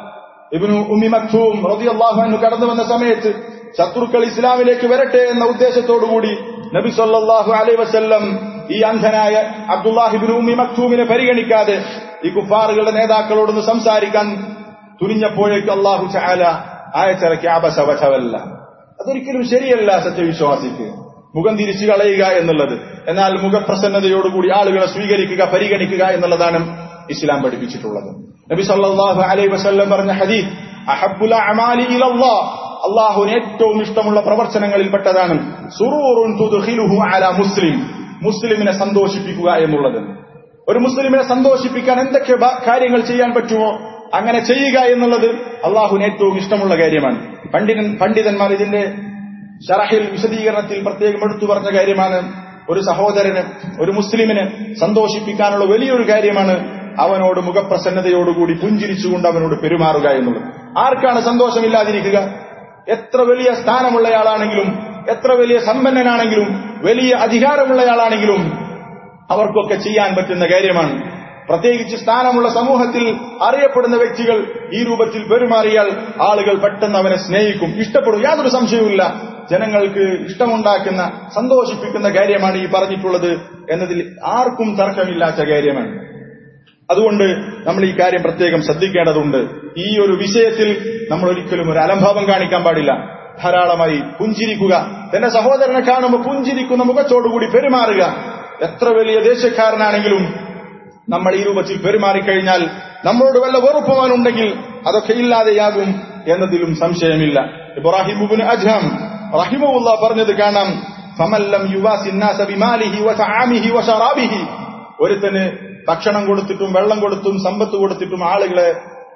ഇബ്നു ഉമ്മി മക്തൂം റളിയല്ലാഹു അൻഹു കടന്നു വന്ന സമയത്ത് ശത്രുക്കൾ ഇസ്ലാമിലേക്ക് വരട്ടെ എന്ന ഉദ്ദേശത്തോടുകൂടി നബി സല്ലല്ലാഹു അലൈഹി വസല്ലം ഈ അന്ധനായ അബ്ദുല്ലാഹിബ്നു ഉമ്മി മക്തൂമിനെ പരിഗണിക്കാതെ ഈ കുഫാറുകളുടെ നേതാക്കളോടൊന്ന് സംസാരിക്കാൻ തുനിഞ്ഞപ്പോഴേക്ക് അള്ളാഹു ചാല ആയച്ചിറക്കി അബസ വചവല്ല അതൊരിക്കലും ശരിയല്ല സത്യവിശ്വാസിക്ക് മുഖം തിരിച്ചു കളയുക എന്നുള്ളത് എന്നാൽ മുഖപ്രസന്നതയോടുകൂടി ആളുകളെ സ്വീകരിക്കുക പരിഗണിക്കുക എന്നുള്ളതാണ് ഇസ്ലാം പഠിപ്പിച്ചിട്ടുള്ളത് നബി സല്ലല്ലാഹു അലൈഹി വസല്ലം പറഞ്ഞ ഹദീസ് അഹബ്ബുൽ അഅമാലി ഇലല്ലാഹ് അള്ളാഹുവിന് ഏറ്റവും ഇഷ്ടമുള്ള പ്രവർത്തനങ്ങളിൽപ്പെട്ടതാണ് സുറൂറുൻ തുദ്ഖിലുഹു അലാ മുസ്ലിം മുസ്ലിമിനെ സന്തോഷിപ്പിക്കുക എന്നുള്ളത് ഒരു മുസ്ലിമിനെ സന്തോഷിപ്പിക്കാൻ എന്തൊക്കെ ബ- കാര്യങ്ങൾ ചെയ്യാൻ പറ്റുമോ അങ്ങനെ ചെയ്യുക എന്നുള്ളത് അള്ളാഹുവിന് ഏറ്റവും ഇഷ്ടമുള്ള കാര്യമാണ് പണ്ഡിതൻ പണ്ഡിതന്മാർ ഇതിന്റെ ഷറഹിൽ വിശദീകരണത്തിൽ പ്രത്യേകം എടുത്തു പറഞ്ഞ കാര്യമാണ് ഒരു സഹോദരന് ഒരു മുസ്ലിമിന് സന്തോഷിപ്പിക്കാനുള്ള വലിയൊരു കാര്യമാണ് അവനോട് മുഖപ്രസന്നതയോടുകൂടി പുഞ്ചിരിച്ചുകൊണ്ട് അവനോട് പെരുമാറുക എന്നുള്ളത് ആർക്കാണ് സന്തോഷമില്ലാതിരിക്കുക എത്ര വലിയ സ്ഥാനമുള്ളയാളാണെങ്കിലും എത്ര വലിയ സമ്പന്നനാണെങ്കിലും വലിയ അധികാരമുള്ളയാളാണെങ്കിലും അവർക്കൊക്കെ ചെയ്യാൻ പറ്റുന്ന കാര്യമാണ് പ്രത്യേകിച്ച് സ്ഥാനമുള്ള സമൂഹത്തിൽ അറിയപ്പെടുന്ന വ്യക്തികൾ ഈ രൂപത്തിൽ പെരുമാറിയാൽ ആളുകൾ പെട്ടെന്ന് അവനെ സ്നേഹിക്കും ഇഷ്ടപ്പെടും യാതൊരു സംശയവുമില്ല ജനങ്ങൾക്ക് ഇഷ്ടമുണ്ടാക്കുന്ന സന്തോഷിപ്പിക്കുന്ന കാര്യമാണ് ഈ പറഞ്ഞിട്ടുള്ളത് എന്നതിൽ ആർക്കും തർക്കമില്ലാത്ത കാര്യമാണ് അതുകൊണ്ട് നമ്മൾ ഈ കാര്യം പ്രത്യേകം ശ്രദ്ധിക്കേണ്ടതുണ്ട് ഈ ഒരു വിഷയത്തിൽ നമ്മൾ ഒരിക്കലും ഒരു അലംഭാവം കാണിക്കാൻ പാടില്ല ധാരാളമായി പുഞ്ചിരിക്കുക തന്റെ സഹോദരനെ കാണുമ്പോൾ പുഞ്ചിരിക്കുന്ന മുഖത്തോടുകൂടി പെരുമാറുക എത്ര വലിയ ദേശക്കാരനാണെങ്കിലും നമ്മൾ ഈ രൂപത്തിൽ പെരുമാറിക്കഴിഞ്ഞാൽ നമ്മളോട് വല്ല വെറുപ്പവാനുണ്ടെങ്കിൽ അതൊക്കെ ഇല്ലാതെയാകും എന്നതിലും സംശയമില്ല ഇബ്രാഹിം ഇബ്നു അജ്ഹം റഹിമഹുല്ല പറഞ്ഞത് കാണാം ഫമല്ലം യുവാസി الناس بماله وطعامه وشرابه ഒരുത്തന് ഭക്ഷണം കൊടുത്തിട്ടും വെള്ളം കൊടുത്തും സമ്പത്ത് കൊടുത്തിട്ടും ആളുകളെ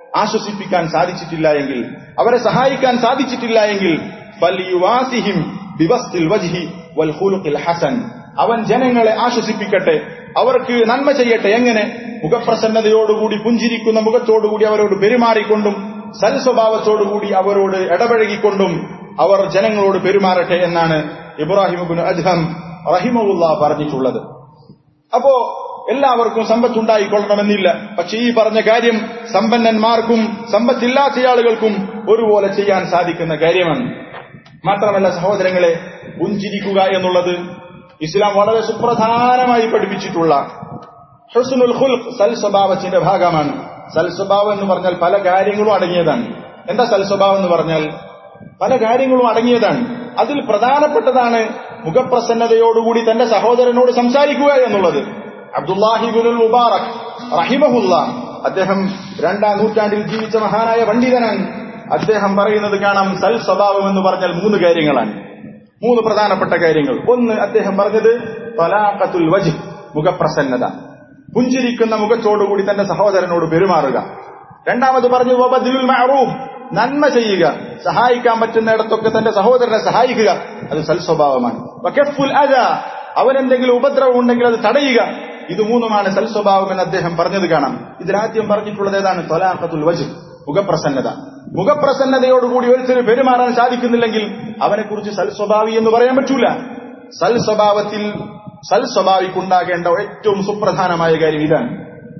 ആശ്വസിപ്പിക്കാൻ സാധിച്ചിട്ടില്ല എങ്കിൽ അവരെ സഹായിക്കാൻ സാധിച്ചിട്ടില്ല എങ്കിൽ ഫലിയുവാസിഹിം ബിവസ്തിൽ വജ്ഹി വൽ ഖുലുഖിൽ ഹസൻ അവൻ ജനങ്ങളെ ആശ്വസിപ്പിക്കട്ടെ അവർക്ക് നന്മ ചെയ്യട്ടെ എങ്ങനെ മുഖപ്രസന്നതയോടുകൂടി പുഞ്ചിരിക്കുന്ന മുഖത്തോടുകൂടി അവരോട് പെരുമാറിക്കൊണ്ടും സൽസ്വഭാവത്തോടുകൂടി അവരോട് ഇടപഴകിക്കൊണ്ടും അവർ ജനങ്ങളോട് പെരുമാറട്ടെ എന്നാണ് ഇബ്രാഹിം അദ്ഹം റഹിമുല്ല പറഞ്ഞിട്ടുള്ളത് അപ്പോ എല്ലാവർക്കും സമ്പത്തുണ്ടായിക്കൊള്ളണമെന്നില്ല പക്ഷെ ഈ പറഞ്ഞ കാര്യം സമ്പന്നന്മാർക്കും സമ്പത്തില്ലാത്ത ആളുകൾക്കും ഒരുപോലെ ചെയ്യാൻ സാധിക്കുന്ന കാര്യമാണ് മാത്രമല്ല സഹോദരങ്ങളെ പുഞ്ചിരിക്കുക എന്നുള്ളത് ഇസ്ലാം വളരെ സുപ്രധാനമായി പഠിപ്പിച്ചിട്ടുള്ള ഹുസ്നുൽ ഖുൽഖ് സൽ സ്വഭാവത്തിന്റെ ഭാഗമാണ് സൽ സ്വഭാവം എന്ന് പറഞ്ഞാൽ പല കാര്യങ്ങളും അടങ്ങിയതാണ് എന്താ സൽ സ്വഭാവം എന്ന് പറഞ്ഞാൽ പല കാര്യങ്ങളും അടങ്ങിയതാണ് അതിൽ പ്രധാനപ്പെട്ടതാണ് മുഖപ്രസന്നതയോടുകൂടി തന്റെ സഹോദരനോട് സംസാരിക്കുക എന്നുള്ളത് അബ്ദുല്ലാഹിബുൽ മുബാറക് റഹിമഹുല്ല അദ്ദേഹം രണ്ടാം നൂറ്റാണ്ടിൽ ജീവിച്ച മഹാനായ പണ്ഡിതനാണ് അദ്ദേഹം പറയുന്നത് കാണാം സൽ സ്വഭാവം എന്ന് പറഞ്ഞാൽ മൂന്ന് കാര്യങ്ങളാണ് മൂന്ന് പ്രധാനപ്പെട്ട കാര്യങ്ങൾ ഒന്ന് അദ്ദേഹം പറഞ്ഞത് തലാഖത്തുൽ വജ് മുഖപ്രസന്നത പുഞ്ചിരിക്കുന്ന മുഖത്തോടുകൂടി തന്റെ സഹോദരനോട് പെരുമാറുക രണ്ടാമത് പറഞ്ഞു വബദിലുൽ മഅറൂഫ് നന്മ ചെയ്യുക സഹായിക്കാൻ പറ്റുന്നിടത്തൊക്കെ തന്റെ സഹോദരനെ സഹായിക്കുക അത് സൽസ്വഭാവമാണ് വകഫുൽ അദ അവനെന്തെങ്കിലും ഉപദ്രവം ഉണ്ടെങ്കിൽ അത് തടയുക ഇത് മൂന്നുമാണ് സൽസ്വഭാവം എന്ന് അദ്ദേഹം പറഞ്ഞത് കാണാം ഇതിലാദ്യം പറഞ്ഞിട്ടുള്ളത് ഏതാണ് തൊലാഖത്തുൽ വജ് മുഖപ്രസന്നത മുഖപ്രസന്നതയോടുകൂടി ഒരുത്തിന് പെരുമാറാൻ സാധിക്കുന്നില്ലെങ്കിൽ അവനെക്കുറിച്ച് സൽസ്വഭാവി എന്ന് പറയാൻ പറ്റൂല സൽസ്വഭാവത്തിൽ സൽസ്വഭാവിക്കുണ്ടാകേണ്ട ഏറ്റവും സുപ്രധാനമായ കാര്യം ഇതാണ്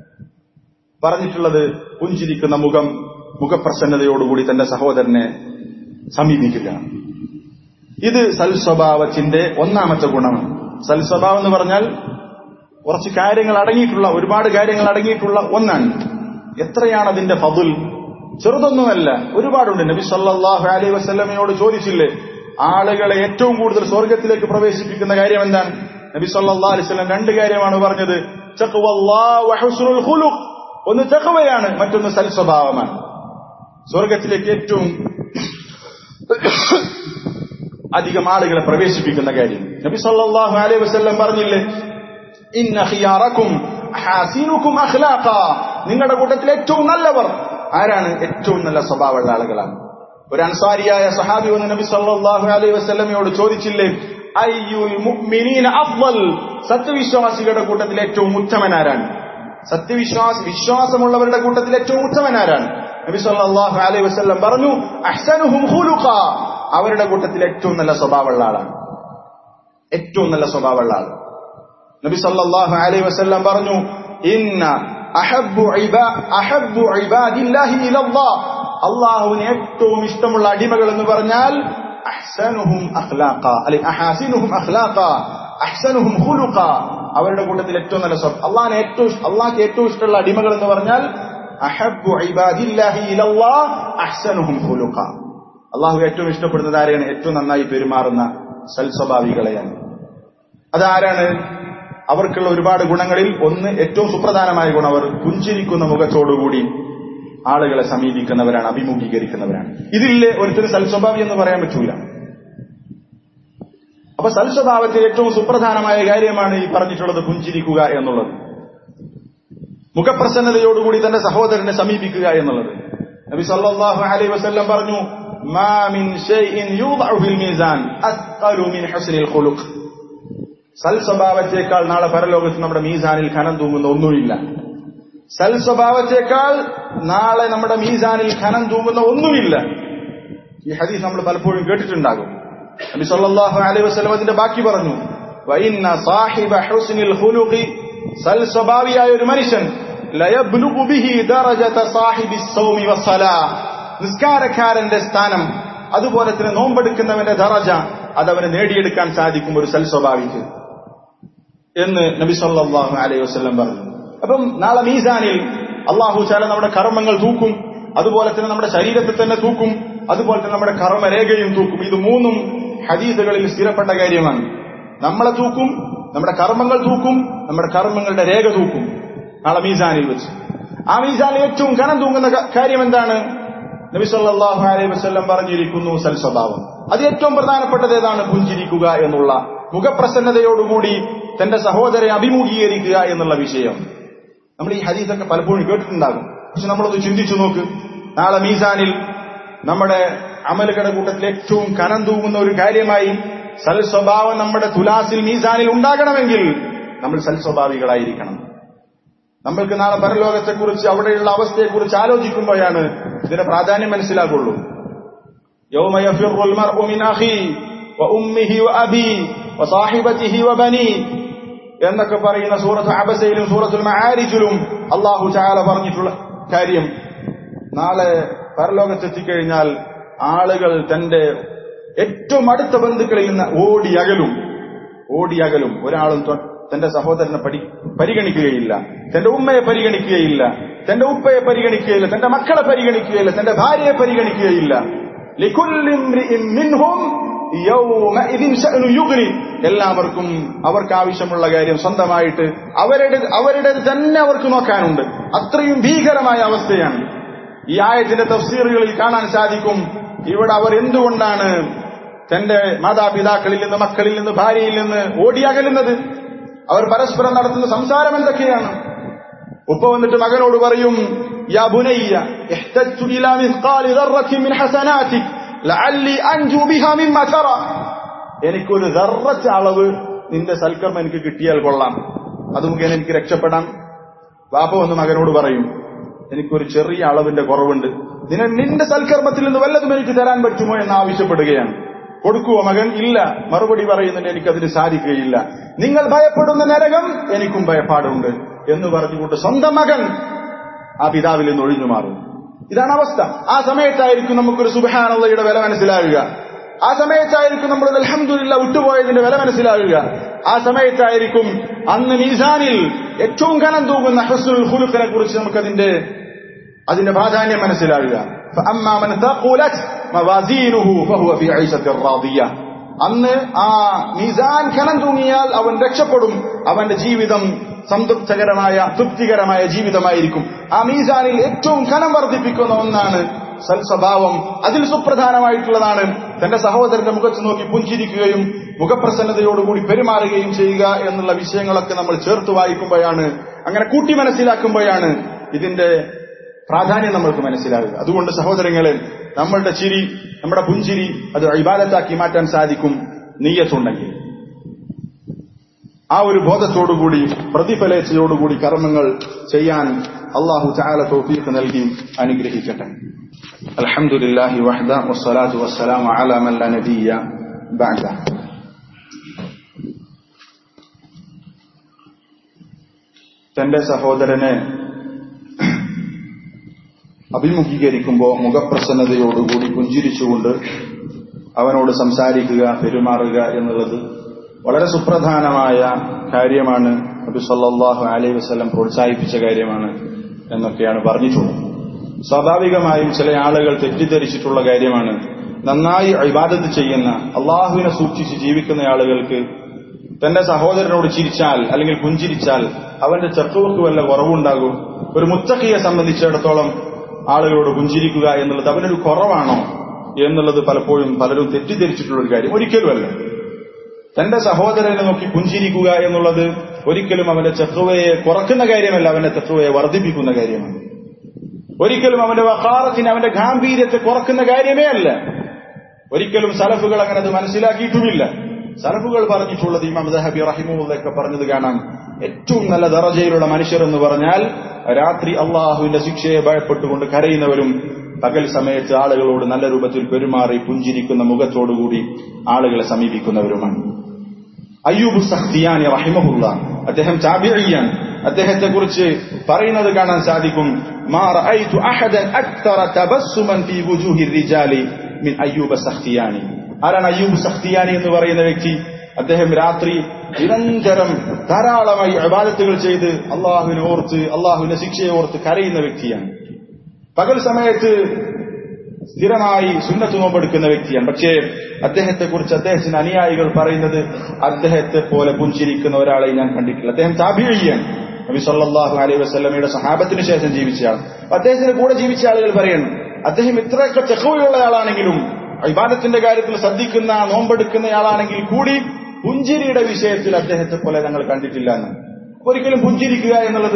പറഞ്ഞിട്ടുള്ളത് പുഞ്ചിരിക്കുന്ന മുഖം മുഖപ്രസന്നതയോടുകൂടി തന്റെ സഹോദരനെ സമീപിക്കുക ഇത് സൽസ്വഭാവത്തിന്റെ ഒന്നാമത്തെ ഗുണമാണ് സൽസ്വഭാവം എന്ന് പറഞ്ഞാൽ കുറച്ച് കാര്യങ്ങൾ അടങ്ങിയിട്ടുള്ള ഒരുപാട് കാര്യങ്ങൾ അടങ്ങിയിട്ടുള്ള ഒന്നാണ് എത്രയാണ് അതിന്റെ ഫതുൽ ചെറുതൊന്നുമല്ല ഒരുപാടുണ്ട് നബി സല്ലാഹു അലൈഹി വസ്ലമയോട് ചോദിച്ചില്ലേ ആളുകളെ ഏറ്റവും കൂടുതൽ സ്വർഗത്തിലേക്ക് പ്രവേശിപ്പിക്കുന്ന കാര്യം എന്താണ് നബി സല്ലാ അലൈവല്ലം രണ്ട് കാര്യമാണ് പറഞ്ഞത് ഒന്ന് ചക്കവയാണ് മറ്റൊന്ന് സൽസ്വഭാവമാണ് സ്വർഗത്തിലേക്ക് ഏറ്റവും അധികം ആളുകളെ പ്രവേശിപ്പിക്കുന്ന കാര്യം നബി സല്ലാഹു അലൈഹി വസ്ല്ലം പറഞ്ഞില്ലേ ഇന്നഹിയാറക്കും നിങ്ങളുടെ കൂട്ടത്തിൽ ഏറ്റവും നല്ലവർ ആരാണ് ഏറ്റവും നല്ല സ്വഭാവമുള്ള ആളുകളാണ് ഒരു അൻസാരിയായ സഹാബി വന്ന് നബി സല്ലല്ലാഹു അലൈഹി വസല്ലമയോട് ചോദിച്ചില്ലേ അയ്യുൽ മുഅ്മിനീന അഫ്ളൽ സത്യവിശ്വാസികളുടെ കൂട്ടത്തിൽ ഏറ്റവും ഉത്തമൻ ആരാണ് സത്യവിശ്വാസ വിശ്വാസമുള്ളവരുടെ കൂട്ടത്തിൽ ഏറ്റവും ഉത്തമൻ ആരാണ് നബി സല്ലല്ലാഹു അലൈഹി വസല്ലം പറഞ്ഞു അഹ്സനുഹും ഖുലുഖ അവരുടെ കൂട്ടത്തിൽ ഏറ്റവും നല്ല സ്വഭാവമുള്ള ആളാണ് ഏറ്റവും നല്ല സ്വഭാവമുള്ള ആൾ നബി സല്ലല്ലാഹു അലൈഹി വസല്ലം പറഞ്ഞു ഇന്ന അഹബ്ബു ഇബാ അഹബ്ബു ഇബാദില്ലാഹി ഇലല്ലാഹ് അള്ളാഹുവിന് ഏറ്റവും ഇഷ്ടമുള്ള അടിമകൾ എന്ന് പറഞ്ഞാൽ അഹ്സനുഹും അഖ്ലാഖ അല്ലെ അഹാസിനുഹും അഖ്ലാഖ അഹ്സനുഹും ഖുലുഖ അവരുടെ കൂട്ടത്തിൽ ഏറ്റവും നല്ല സ്വഭാവം അള്ളാഹിന് ഏറ്റവും അള്ളാഹ്ക്ക് ഏറ്റവും ഇഷ്ടമുള്ള അടിമകൾ എന്ന് പറഞ്ഞാൽ അഹബ്ബു ഇബാദില്ലാഹി ഇലല്ലാഹ് അഹ്സനുഹും ഖുലുഖ അള്ളാഹു ഏറ്റവും ഇഷ്ടപ്പെടുന്നത് ആരെയാണ് ഏറ്റവും നന്നായി പെരുമാറുന്ന സൽസ്വഭാവികളെയാണ് അതാരാണ് അവർക്കുള്ള ഒരുപാട് ഗുണങ്ങളിൽ ഒന്ന് ഏറ്റവും സുപ്രധാനമായ ഗുണം അവർ പുഞ്ചിരിക്കുന്ന മുഖത്തോടുകൂടി ആളുകളെ സമീപിക്കുന്നവരാണ് അഭിമുഖീകരിക്കുന്നവരാണ് ഇതില്ലേ ഒരുത്തിന് സൽസ്വഭാവി എന്ന് പറയാൻ പറ്റൂല അപ്പൊ സൽസ്വഭാവത്തിൽ ഏറ്റവും സുപ്രധാനമായ കാര്യമാണ് ഈ പറഞ്ഞിട്ടുള്ളത് പുഞ്ചിരിക്കുക എന്നുള്ളത് മുഖപ്രസന്നതയോടുകൂടി തന്റെ സഹോദരനെ സമീപിക്കുക എന്നുള്ളത് നബി സല്ലല്ലാഹു അലൈഹി വസല്ലം പറഞ്ഞു മാ മിൻ ഷൈഇൻ യൂദഉ ഫിൽ മീസാൻ അത്ഖലു മിൻ ഹുസ്നിൽ ഖുലുഖ് സൽസ്വഭാവത്തേക്കാൾ നാളെ പരലോകത്ത് നമ്മുടെ മീസാനിൽ ഖനം തൂങ്ങുന്ന ഒന്നുമില്ല സൽസ്വഭാവത്തേക്കാൾ നാളെ നമ്മുടെ മീസാനിൽ ഖനം തൂങ്ങുന്ന ഒന്നുമില്ല ഈ ഹദീസ് നമ്മൾ പലപ്പോഴും കേട്ടിട്ടുണ്ടാകും നബി സല്ലല്ലാഹു അലൈഹി വസല്ലം അതിന്റെ ബാക്കി പറഞ്ഞു വഇന്ന സാഹിബ ഹുസ്നിൽ ഖുലുഖി സൽസ്വഭാവിയായ ഒരു മനുഷ്യൻ ലയബ്ലുഗു ബിഹി ദറജത സാഹിബി സൗമി വസ്സലാ നിസ്കാരക്കാരന്റെ സ്ഥാനം അതുപോലെ തന്നെ നോമ്പെടുക്കുന്നവന്റെ ദറജ അതവന് നേടിയെടുക്കാൻ സാധിക്കും ഒരു സൽസ്വഭാവിക്ക് എന്ന് നബി സല്ലല്ലാഹു അലൈഹി വസല്ലം പറഞ്ഞു അപ്പം നാളെ മീസാനിൽ അള്ളാഹു ചാല നമ്മുടെ കർമ്മങ്ങൾ തൂക്കും അതുപോലെ തന്നെ നമ്മുടെ ശരീരത്തെ തന്നെ തൂക്കും അതുപോലെ തന്നെ നമ്മുടെ കർമ്മരേഖയും തൂക്കും ഇത് മൂന്നും ഹദീസുകളിൽ സ്ഥിരപ്പെട്ട കാര്യമാണ് നമ്മളെ തൂക്കും നമ്മുടെ കർമ്മങ്ങൾ തൂക്കും നമ്മുടെ കർമ്മങ്ങളുടെ രേഖ തൂക്കും നാളെ മീസാനിൽ വെച്ച് ആ മീസാനിൽ ഏറ്റവും കനം തൂങ്ങുന്ന കാര്യം എന്താണ് നബി സല്ലല്ലാഹു അലൈഹി വസല്ലം പറഞ്ഞിരിക്കുന്നു സൽസ്വഭാവം അത് ഏറ്റവും പ്രധാനപ്പെട്ടത് ഏതാണ് പുഞ്ചിരിക്കുക എന്നുള്ള മുഖപ്രസന്നതയോടുകൂടി തന്റെ സഹോദരനെ അഭിമുഖീകരിക്കുക എന്നുള്ള വിഷയം നമ്മൾ ഈ ഹദീസൊക്കെ പലപ്പോഴും കേട്ടിട്ടുണ്ടാകും പക്ഷെ നമ്മളൊന്ന് ചിന്തിച്ചു നോക്ക് നാളെ മീസാനിൽ നമ്മുടെ അമലുകളുടെ കൂട്ടത്തിൽ ഏറ്റവും കനം തൂങ്ങുന്ന ഒരു കാര്യമായി സൽ സ്വഭാവം നമ്മുടെ തുലാസിൽ മീസാനിൽ ഉണ്ടാകണമെങ്കിൽ നമ്മൾ സൽ സ്വഭാവികളായിരിക്കണം നമ്മൾക്ക് നാളെ പരലോകത്തെക്കുറിച്ച് അവിടെയുള്ള അവസ്ഥയെക്കുറിച്ച് ആലോചിക്കുമ്പോഴാണ് ഇതിന്റെ പ്രാധാന്യം മനസ്സിലാകുള്ളൂ يوم يفر المرء من أخيه وأمه وأبيه وصاحبته وبنيه എന്നൊക്കെ പറയുന്ന സൂറത്ത് അബസയിലും സൂറത്തുൽ മആരിജിലും അള്ളാഹു ചാല പറഞ്ഞിട്ടുള്ള കാര്യം നാളെ പരലോകത്തെത്തിക്കഴിഞ്ഞാൽ ആളുകൾ തന്റെ ഏറ്റവും അടുത്ത ബന്ധുക്കളിൽ നിന്ന് ഓടിയകലും ഓടിയകലും ഒരാളും തൊ- തന്റെ സഹോദരനെ പരി പരിഗണിക്കുകയില്ല തന്റെ ഉമ്മയെ പരിഗണിക്കുകയില്ല തന്റെ ഉപ്പയെ പരിഗണിക്കുകയില്ല തന്റെ മക്കളെ പരിഗണിക്കുകയില്ല തന്റെ ഭാര്യയെ പരിഗണിക്കുകയില്ല ലികുല്ലി ഇംറിഇൻ മിൻഹും യൗമഇദിൻ ശഅ്നു യുഗ്നി. എല്ലാവർക്കും അവർക്ക് ആവശ്യമുള്ള കാര്യം സ്വന്തമായിട്ട് അവരുടെ അവരുടെ തന്നെ അവർക്ക് നോക്കാനുണ്ട് അത്രയും ഭീകരമായ അവസ്ഥയാണ് ഈ ആയത്തിന്റെ തഫ്സീറുകളിൽ കാണാൻ സാധിക്കും ഇവിടെ അവർ എന്തുകൊണ്ടാണ് തന്റെ മാതാപിതാക്കളിൽ നിന്ന് മക്കളിൽ നിന്ന് ഭാര്യയിൽ നിന്ന് ഓടിയകലുന്നത് അവർ പരസ്പരം നടത്തുന്ന സംസാരം എന്തൊക്കെയാണ് ഉപ്പ വന്നിട്ട് മകനോട് പറയും യാ ബുനയ്യ ഇഹ്തജ്തു ഇലാ മിസ്ഖാലി ദർറത്തിൻ മിൻ ഹസനാതിക് ലഅല്ലി അൻജു ബിഹാ മിമ്മ തറ എനിക്കൊരു ദർറത്ത് അളവ് നിന്റെ സൽക്കർമ്മം എനിക്ക് കിട്ടിയാൽ കൊള്ളാം അത് മുഖേന എനിക്ക് രക്ഷപ്പെടാം വാപ്പ വന്ന് മകനോട് പറയും എനിക്കൊരു ചെറിയ അളവിന്റെ കുറവുണ്ട് നിന നിന്റെ സൽക്കർമ്മത്തിൽ നിന്ന് വല്ലതും എനിക്ക് തരാൻ പറ്റുമോ എന്ന് ആവശ്യപ്പെടുകയാണ് കൊടുക്കുവോ മകൻ ഇല്ല മറുപടി പറയുന്നുണ്ട് എനിക്കതിന് സാധിക്കുകയില്ല നിങ്ങൾ ഭയപ്പെടുന്ന നരകം എനിക്കും ഭയപ്പാടുണ്ട് എന്ന് പറഞ്ഞുകൊണ്ട് സ്വന്തം മകൻ ആ പിതാവിൽ നിന്ന് ഒഴിഞ്ഞു മാറും ഇതാണ് അവസ്ഥ ആ സമയത്തായിരിക്കും നമുക്കൊരു സുബഹാനുള്ളയുടെ വില മനസ്സിലാവുക ആ സമയത്തായിരിക്കും നമ്മൾ അലഹമുല്ല വിട്ടുപോയതിന്റെ വില മനസ്സിലാവുക ആ സമയത്തായിരിക്കും അന്ന് മീസാനിൽ ഏറ്റവും കനം തൂങ്ങുന്ന ഹസ്നുൽ ഹുലുഖിനെ കുറിച്ച് നമുക്കതിന്റെ അതിന്റെ പ്രാധാന്യം മനസ്സിലാവുക فأما من ثقلت موازينه فهو في عيشة راضية അന്ന് ആ മീസാൻ കനം തൂങ്ങിയാൽ അവൻ രക്ഷപ്പെടും അവന്റെ ജീവിതം സംതൃപ്തകരമായ തൃപ്തികരമായ ജീവിതമായിരിക്കും ആ മീസാനിൽ ഏറ്റവും കനം വർദ്ധിപ്പിക്കുന്ന ഒന്നാണ് സൽസ്വഭാവം അതിൽ സുപ്രധാനമായിട്ടുള്ളതാണ് തന്റെ സഹോദരന്റെ മുഖത്ത് നോക്കി പുഞ്ചിരിക്കുകയും മുഖപ്രസന്നതയോടുകൂടി പെരുമാറുകയും ചെയ്യുക എന്നുള്ള വിഷയങ്ങളൊക്കെ നമ്മൾ ചേർത്ത് വായിക്കുമ്പോഴാണ് അങ്ങനെ കൂട്ടി മനസ്സിലാക്കുമ്പോഴാണ് ഇതിന്റെ പ്രാധാന്യം നമ്മൾക്ക് മനസ്സിലാകുക അതുകൊണ്ട് സഹോദരങ്ങളെ നമ്മളുടെ ചിരി നമ്മുടെ പുഞ്ചിരി അത് ഇബാദത്താക്കി മാറ്റാൻ സാധിക്കും നീയത്തുണ്ടെങ്കിൽ ആ ഒരു ബോധത്തോടുകൂടി പ്രതിഫലേച്ഛയോടുകൂടി കർമ്മങ്ങൾ ചെയ്യാൻ അള്ളാഹു ചാല തോഫീക്ക് നൽകി അനുഗ്രഹിക്കട്ടെ അൽഹംദുലില്ലാഹി വഹദ വസ്സലാത്തു വസ്സലാമു അലാ മൻ ലാ നബിയ്യ ബഅദ തന്റെ സഹോദരനെ അഭിമുഖീകരിക്കുമ്പോൾ മുഖപ്രസന്നതയോടുകൂടി പുഞ്ചിരിച്ചുകൊണ്ട് അവനോട് സംസാരിക്കുക പെരുമാറുക എന്നുള്ളത് വളരെ സുപ്രധാനമായ കാര്യമാണ് നബി സല്ലല്ലാഹു അലൈഹി വസല്ലം പ്രോത്സാഹിപ്പിച്ച കാര്യമാണ് എന്നൊക്കെയാണ് പറഞ്ഞിട്ടുള്ളത് സ്വാഭാവികമായും ചില ആളുകൾ തെറ്റിദ്ധരിച്ചിട്ടുള്ള കാര്യമാണ് നന്നായി ഇബാദത്ത് ചെയ്യുന്ന അള്ളാഹുവിനെ സൂക്ഷിച്ച് ജീവിക്കുന്ന ആളുകൾക്ക് തന്റെ സഹോദരനോട് ചിരിച്ചാൽ അല്ലെങ്കിൽ പുഞ്ചിരിച്ചാൽ അവന്റെ ചെറുക്കവർക്ക് വല്ല കുറവുണ്ടാകും ഒരു മുത്തക്കിയെ സംബന്ധിച്ചിടത്തോളം ആളുകളോട് പുഞ്ചിരിക്കുക എന്നുള്ളത് അവനൊരു കുറവാണോ എന്നുള്ളത് പലപ്പോഴും പലരും തെറ്റിദ്ധരിച്ചിട്ടുള്ള ഒരു കാര്യം ഒരിക്കലുമല്ല തന്റെ സഹോദരനെ നോക്കി പുഞ്ചിരിക്കുക എന്നുള്ളത് ഒരിക്കലും അവന്റെ ചെത്തുവയെ കുറക്കുന്ന കാര്യമല്ല അവന്റെ തെത്തുവയെ വർദ്ധിപ്പിക്കുന്ന കാര്യമാണ് ഒരിക്കലും അവന്റെ വഹാറത്തിന് അവന്റെ ഗാംഭീര്യത്തെ കുറക്കുന്ന കാര്യമേ അല്ല ഒരിക്കലും സലഫുകൾ അങ്ങനെ അത് മനസ്സിലാക്കിയിട്ടുമില്ല സലഫുകൾ പറഞ്ഞിട്ടുള്ളത് ഇമാം ദഹബി റഹിമുള്ളൊക്കെ പറഞ്ഞത് കാണാം ഏറ്റവും നല്ല ദറജയിലുള്ള മനുഷ്യർ എന്ന് പറഞ്ഞാൽ രാത്രി അള്ളാഹുവിന്റെ ശിക്ഷയെ ഭയപ്പെട്ടുകൊണ്ട് കരയുന്നവരും പകൽ സമയത്ത് ആളുകളോട് നല്ല രൂപത്തിൽ പെരുമാറി പുഞ്ചിരിക്കുന്ന മുഖത്തോടുകൂടി ആളുകളെ സമീപിക്കുന്നവരുമാണ് അയ്യൂബ് സഖ്തിയാനി റഹിമഹുല്ല അദ്ദേഹം ചാബിഴിയാൻ അദ്ദേഹത്തെ കുറിച്ച് പറയുന്നത് കാണാൻ സാധിക്കും മാ റഅയ്തു അഹദൻ അക്തറ തബസ്സുമൻ ഫീ വുജൂഹി റിജാലി മിൻ അയ്യൂബ സഖ്തിയാനി ആരാണ് അയ്യൂബ് സഖ്തിയാനി എന്ന് പറയുന്ന വ്യക്തി അദ്ദേഹം രാത്രി നിരന്തരം ധാരാളമായി അബാദത്തുകൾ ചെയ്ത് അള്ളാഹുവിനെ ഓർത്ത് അള്ളാഹുവിന്റെ ശിക്ഷയെ ഓർത്ത് കരയുന്ന വ്യക്തിയാണ് പകൽ സമയത്ത് സ്ഥിരമായി സുന്നത്ത് നോമ്പെടുക്കുന്ന വ്യക്തിയാണ് പക്ഷേ അദ്ദേഹത്തെ കുറിച്ച് അദ്ദേഹത്തിന്റെ അനുയായികൾ പറയുന്നത് അദ്ദേഹത്തെ പോലെ പുഞ്ചിരിക്കുന്ന ഒരാളെ ഞാൻ കണ്ടിട്ടില്ല അദ്ദേഹം താബിഴിയാണ് നബി സല്ലല്ലാഹു അലൈഹി വസല്ലമയുടെ സഹാബത്തിന് ശേഷം ജീവിച്ചയാൾ അപ്പൊ അദ്ദേഹത്തിന്റെ കൂടെ ജീവിച്ച ആളുകൾ പറയുന്നു അദ്ദേഹം ഇത്രയൊക്കെ ചെക്കവയുള്ള ആളാണെങ്കിലും ഇബാദത്തിന്റെ കാര്യത്തിൽ ശ്രദ്ധിക്കുന്ന നോമ്പെടുക്കുന്നയാളാണെങ്കിൽ കൂടി പുഞ്ചിരിയുടെ വിഷയത്തിൽ അദ്ദേഹത്തെ പോലെ ഞങ്ങൾ കണ്ടിട്ടില്ല എന്ന് ഒരിക്കലും പുഞ്ചിരിക്കുക എന്നുള്ളത്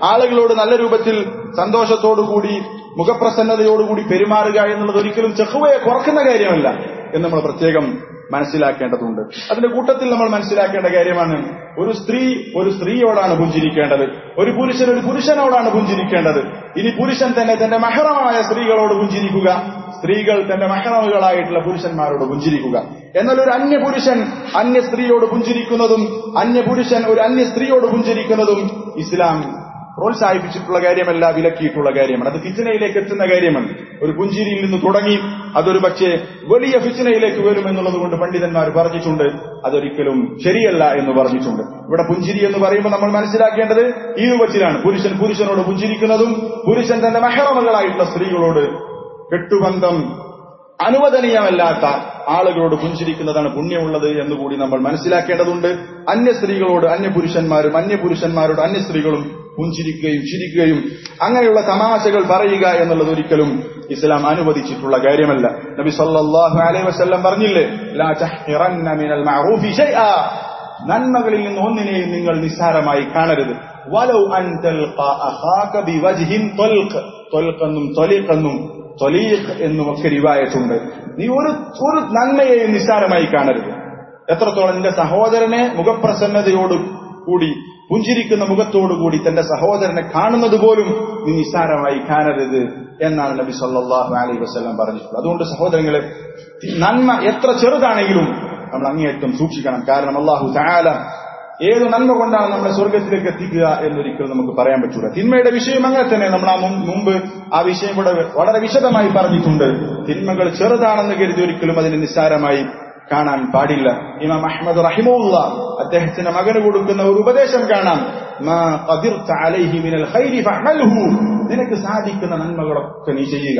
ആളുകളോട് നല്ല രൂപത്തിൽ സന്തോഷത്തോടുകൂടി മുഖപ്രസന്നതയോടുകൂടി പെരുമാറുക എന്നുള്ളത് ഒരിക്കലും ചെഹുവയെ കുറക്കുന്ന കാര്യമല്ല എന്ന് നമ്മൾ പ്രത്യേകം മനസ്സിലാക്കേണ്ടതുണ്ട് അതിന്റെ കൂട്ടത്തിൽ നമ്മൾ മനസ്സിലാക്കേണ്ട കാര്യമാണ് ഒരു സ്ത്രീ ഒരു സ്ത്രീയോടാണ് പുഞ്ചിരിക്കേണ്ടത് ഒരു പുരുഷൻ ഒരു പുരുഷനോടാണ് പുഞ്ചിരിക്കേണ്ടത് ഇനി പുരുഷൻ തന്നെ തന്റെ മഹറമായ സ്ത്രീകളോട് പുഞ്ചിരിക്കുക സ്ത്രീകൾ തന്റെ മഹറമുകളായിട്ടുള്ള പുരുഷന്മാരോട് പുഞ്ചിരിക്കുക എന്നാൽ ഒരു അന്യ പുരുഷൻ അന്യ സ്ത്രീയോട് പുഞ്ചിരിക്കുന്നതും അന്യ പുരുഷൻ ഒരു അന്യ സ്ത്രീയോട് പുഞ്ചിരിക്കുന്നതും ഇസ്ലാം പ്രോത്സാഹിപ്പിച്ചിട്ടുള്ള കാര്യമല്ല വിലക്കിയിട്ടുള്ള കാര്യമാണ് അത് ഫിച്ചനയിലേക്ക് എത്തുന്ന കാര്യമാണ് ഒരു പുഞ്ചിരിയിൽ നിന്ന് തുടങ്ങി അതൊരു പക്ഷേ വലിയ ഫിച്ചനയിലേക്ക് വരും എന്നുള്ളത് കൊണ്ട് പണ്ഡിതന്മാർ പറഞ്ഞിട്ടുണ്ട് അതൊരിക്കലും ശരിയല്ല എന്ന് പറഞ്ഞിട്ടുണ്ട് ഇവിടെ പുഞ്ചിരി എന്ന് പറയുമ്പോൾ നമ്മൾ മനസ്സിലാക്കേണ്ടത് ഈ രൂപത്തിലാണ് പുരുഷൻ പുരുഷനോട് പുഞ്ചിരിക്കുന്നതും പുരുഷൻ തന്റെ മഹറമകളായിട്ടുള്ള സ്ത്രീകളോട് കെട്ടുബന്ധം അനുവദനീയമല്ലാത്ത ആളുകളോട് പുഞ്ചിരിക്കുന്നതാണ് പുണ്യമുള്ളത് എന്നുകൂടി നമ്മൾ മനസ്സിലാക്കേണ്ടതുണ്ട് അന്യ സ്ത്രീകളോട് അന്യ പുരുഷന്മാരും അന്യ പുരുഷന്മാരോട് അന്യ സ്ത്രീകളും പുഞ്ചിരിക്കുകയും ചിരിക്കുകയും അങ്ങനെയുള്ള തമാശകൾ പറയുക എന്നുള്ളത് ഒരിക്കലും ഇസ്ലാം അനുവദിച്ചിട്ടുള്ള കാര്യമല്ല നബി സല്ലല്ലാഹു അലൈഹി വസല്ലം പറഞ്ഞില്ലേ ലാ തഹ്ഖിറന്ന മിനൽ മഅറൂഫി ഷൈആ നന്മകളിൽ നിന്ന് ഒന്നിനെയും നിങ്ങൾ നിസ്സാരമായി കാണരുത് വലൗ അൻ തൽഖ അഖാക ബിവജ്ഹിൻ ത്വൽഖ് ത്വൽഖ് എന്നും ത്വലീഖ് എന്നും ത്വലീഖ് എന്നും ഒക്കെ റിവായത്തുണ്ട് നീ ഒരു ഒരു നന്മയെയും നിസ്സാരമായി കാണരുത് എത്രത്തോളം നിന്റെ സഹോദരനെ മുഖപ്രസന്നതയോട് കൂടി പുഞ്ചിരിക്കുന്ന മുഖത്തോടുകൂടി തന്റെ സഹോദരനെ കാണുന്നത് പോലും നീ നിസ്സാരമായി കാണരുത് എന്നാണ് നബി സല്ലല്ലാഹു അലൈഹി വസല്ലം പറഞ്ഞിട്ടുള്ളത് അതുകൊണ്ട് സഹോദരങ്ങളെ നന്മ എത്ര ചെറുതാണെങ്കിലും നമ്മൾ അങ്ങേയറ്റം സൂക്ഷിക്കണം കാരണം അള്ളാഹു തആല ഏത് നന്മ കൊണ്ടാണ് നമ്മളെ സ്വർഗത്തിലേക്ക് എത്തിക്കുക എന്നൊരിക്കലും നമുക്ക് പറയാൻ പറ്റൂല തിന്മയുടെ വിഷയം അങ്ങനെ തന്നെ നമ്മൾ ആ മുൻ- മുമ്പ് ആ വിഷയം കൂടെ വളരെ വിശദമായി പറഞ്ഞിട്ടുണ്ട് തിന്മകൾ ചെറുതാണെന്ന് കരുതി ഒരിക്കലും അതിനെ നിസ്സാരമായി കാണാൻ പാടില്ല ഇമാം അഹമ്മദ് റഹിമുള്ള അദ്ദേഹത്തിന്റെ മകന് കൊടുക്കുന്ന ഒരു ഉപദേശം കാണാം മാ ഖദിർത അലൈഹി മിനൽ ഖൈരി ഫഅമൽഹു നിനക്ക് സാധിക്കുന്ന നന്മകളൊക്കെ നീ ചെയ്യുക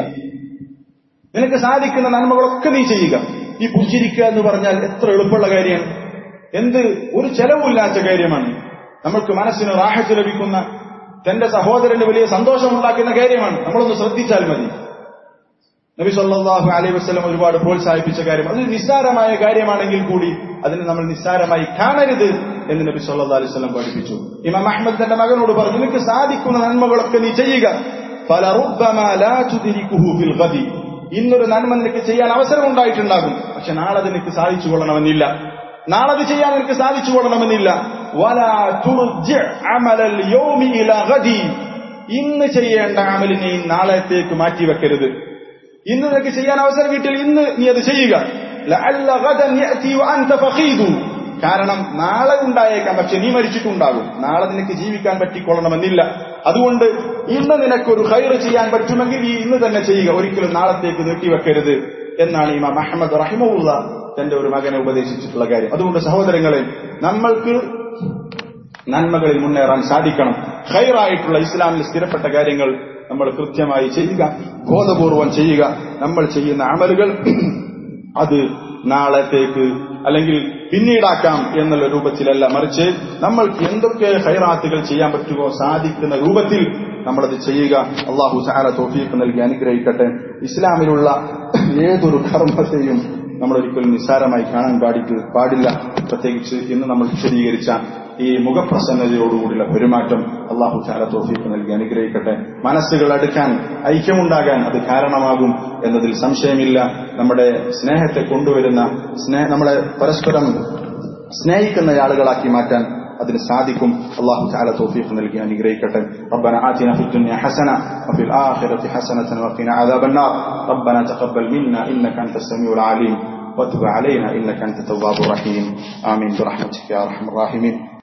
നിനക്ക് സാധിക്കുന്ന നന്മകളൊക്കെ നീ ചെയ്യുക ഈ പുഞ്ചിരിക്കുക എന്ന് പറഞ്ഞാൽ എത്ര എളുപ്പമുള്ള കാര്യമാണ് എന്ത് ഒരു ചെലവില്ലാത്ത കാര്യമാണ് നമ്മൾക്ക് മനസ്സിന് റാഹത്ത് ലഭിക്കുന്ന തന്റെ സഹോദരന് വലിയ സന്തോഷമുണ്ടാക്കുന്ന കാര്യമാണ് നമ്മളൊന്ന് ശ്രദ്ധിച്ചാൽ മതി നബി സല്ലല്ലാഹു അലൈഹി വസല്ലം ഒരുപാട് പ്രോത്സാഹിപ്പിച്ച കാര്യം അത് നിസ്സാരമായ കാര്യമാണെങ്കിൽ കൂടി അതിനെ നമ്മൾ നിസ്സാരമായി കാണരുത് എന്ന് നബി സല്ലല്ലാഹു അലൈഹി വസല്ലം പഠിപ്പിച്ചു ഇമാം അഹ്മദ് തന്റെ മകനോട് പറഞ്ഞു നിനക്ക് സാധിക്കുന്ന നന്മകളൊക്കെ നീ ചെയ്യുക ഫലറുബ്ബമാ ലാ തുദ്രികുഹു ഫിൽ ഗദി ഇന്നൊരു നന്മ നിനക്ക് ചെയ്യാൻ അവസരം ഉണ്ടായിട്ടുണ്ടാകും പക്ഷെ നാളെ അത് നിനക്ക് സാധിച്ചു കൊള്ളണമെന്നില്ല നാളെ അത് ചെയ്യാൻ നിനക്ക് സാധിച്ചു കൊള്ളണമെന്നില്ല വലാ തുർജി അമലൽ യൗമി ഇലാ ഗദി ഇന്ന് ചെയ്യേണ്ട അമലിനെ നാളത്തേക്ക് മാറ്റിവെക്കരുത് ഇന്ന് നിനക്ക് ചെയ്യാൻ അവസരം കിട്ടിയാൽ ഇന്ന് നീ അത് ചെയ്യുക ലഅല്ല ഗദൻ യഅതി വഅൻത ഫഖീദു കാരണം നാളെ ഉണ്ടായേക്കാം പക്ഷെ നീ മരിച്ചിട്ടുണ്ടാകും നാളെ നിനക്ക് ജീവിക്കാൻ പറ്റിക്കൊള്ളണമെന്നില്ല അതുകൊണ്ട് ഇന്ന് നിനക്കൊരു ഹൈർ ചെയ്യാൻ പറ്റുമെങ്കിൽ ഈ ഇന്ന് തന്നെ ചെയ്യുക ഒരിക്കലും നാളത്തേക്ക് നീട്ടിവെക്കരുത് എന്നാണ് ഇമാം അഹമ്മദ് റഹിമുള്ള തന്റെ ഒരു മകനെ ഉപദേശിച്ചിട്ടുള്ള കാര്യം അതുകൊണ്ട് സഹോദരങ്ങളെ നമ്മൾക്ക് നന്മകളിൽ മുന്നേറാൻ സാധിക്കണം ഹൈറായിട്ടുള്ള ഇസ്ലാമിൽ സ്ഥിരപ്പെട്ട കാര്യങ്ങൾ നമ്മൾ കൃത്യമായി ചെയ്യുക ബോധപൂർവം ചെയ്യുക നമ്മൾ ചെയ്യുന്ന അമലുകൾ അത് നാളത്തേക്ക് അല്ലെങ്കിൽ പിന്നീടാക്കാം എന്നുള്ള രൂപത്തിലല്ല മറിച്ച് നമ്മൾക്ക് എന്തൊക്കെ ഹൈറാത്തുകൾ ചെയ്യാൻ പറ്റുമോ സാധിക്കുന്ന രൂപത്തിൽ നമ്മളത് ചെയ്യുക അള്ളാഹു സാര തോഫീക്ക് നൽകി അനുഗ്രഹിക്കട്ടെ ഇസ്ലാമിലുള്ള ഏതൊരു കർമ്മത്തെയും നമ്മൾ ഒരിക്കലും നിസ്സാരമായി കാണാൻ പാടിക്ക് പാടില്ല പ്രത്യേകിച്ച് ഇന്ന് നമ്മൾ വിശദീകരിച്ച ഈ മുഖപ്രസന്നതയോടുകൂടിയുള്ള പെരുമാറ്റം അള്ളാഹു ചാല തോഫീക്ക് നൽകി അനുഗ്രഹിക്കട്ടെ മനസ്സുകൾ അടുക്കാൻ ഐക്യമുണ്ടാകാൻ അത് കാരണമാകും എന്നതിൽ സംശയമില്ല നമ്മുടെ സ്നേഹത്തെ കൊണ്ടുവരുന്ന സ്നേഹ നമ്മളെ പരസ്പരം സ്നേഹിക്കുന്ന ആളുകളാക്കി മാറ്റാൻ അതിന് സാധിക്കും അള്ളാഹു تعالى توفيق നൽകി അനുഗ്രഹിക്കട്ടെ ربنا آتنا في الدنيا حسنة وفي الآخرة حسنة وقنا عذاب النار ربنا تقبل منا إنك أنت السميع العليم وتب علينا إنك أنت التواب الرحيم آمين برحمتك يا أرحم الراحمين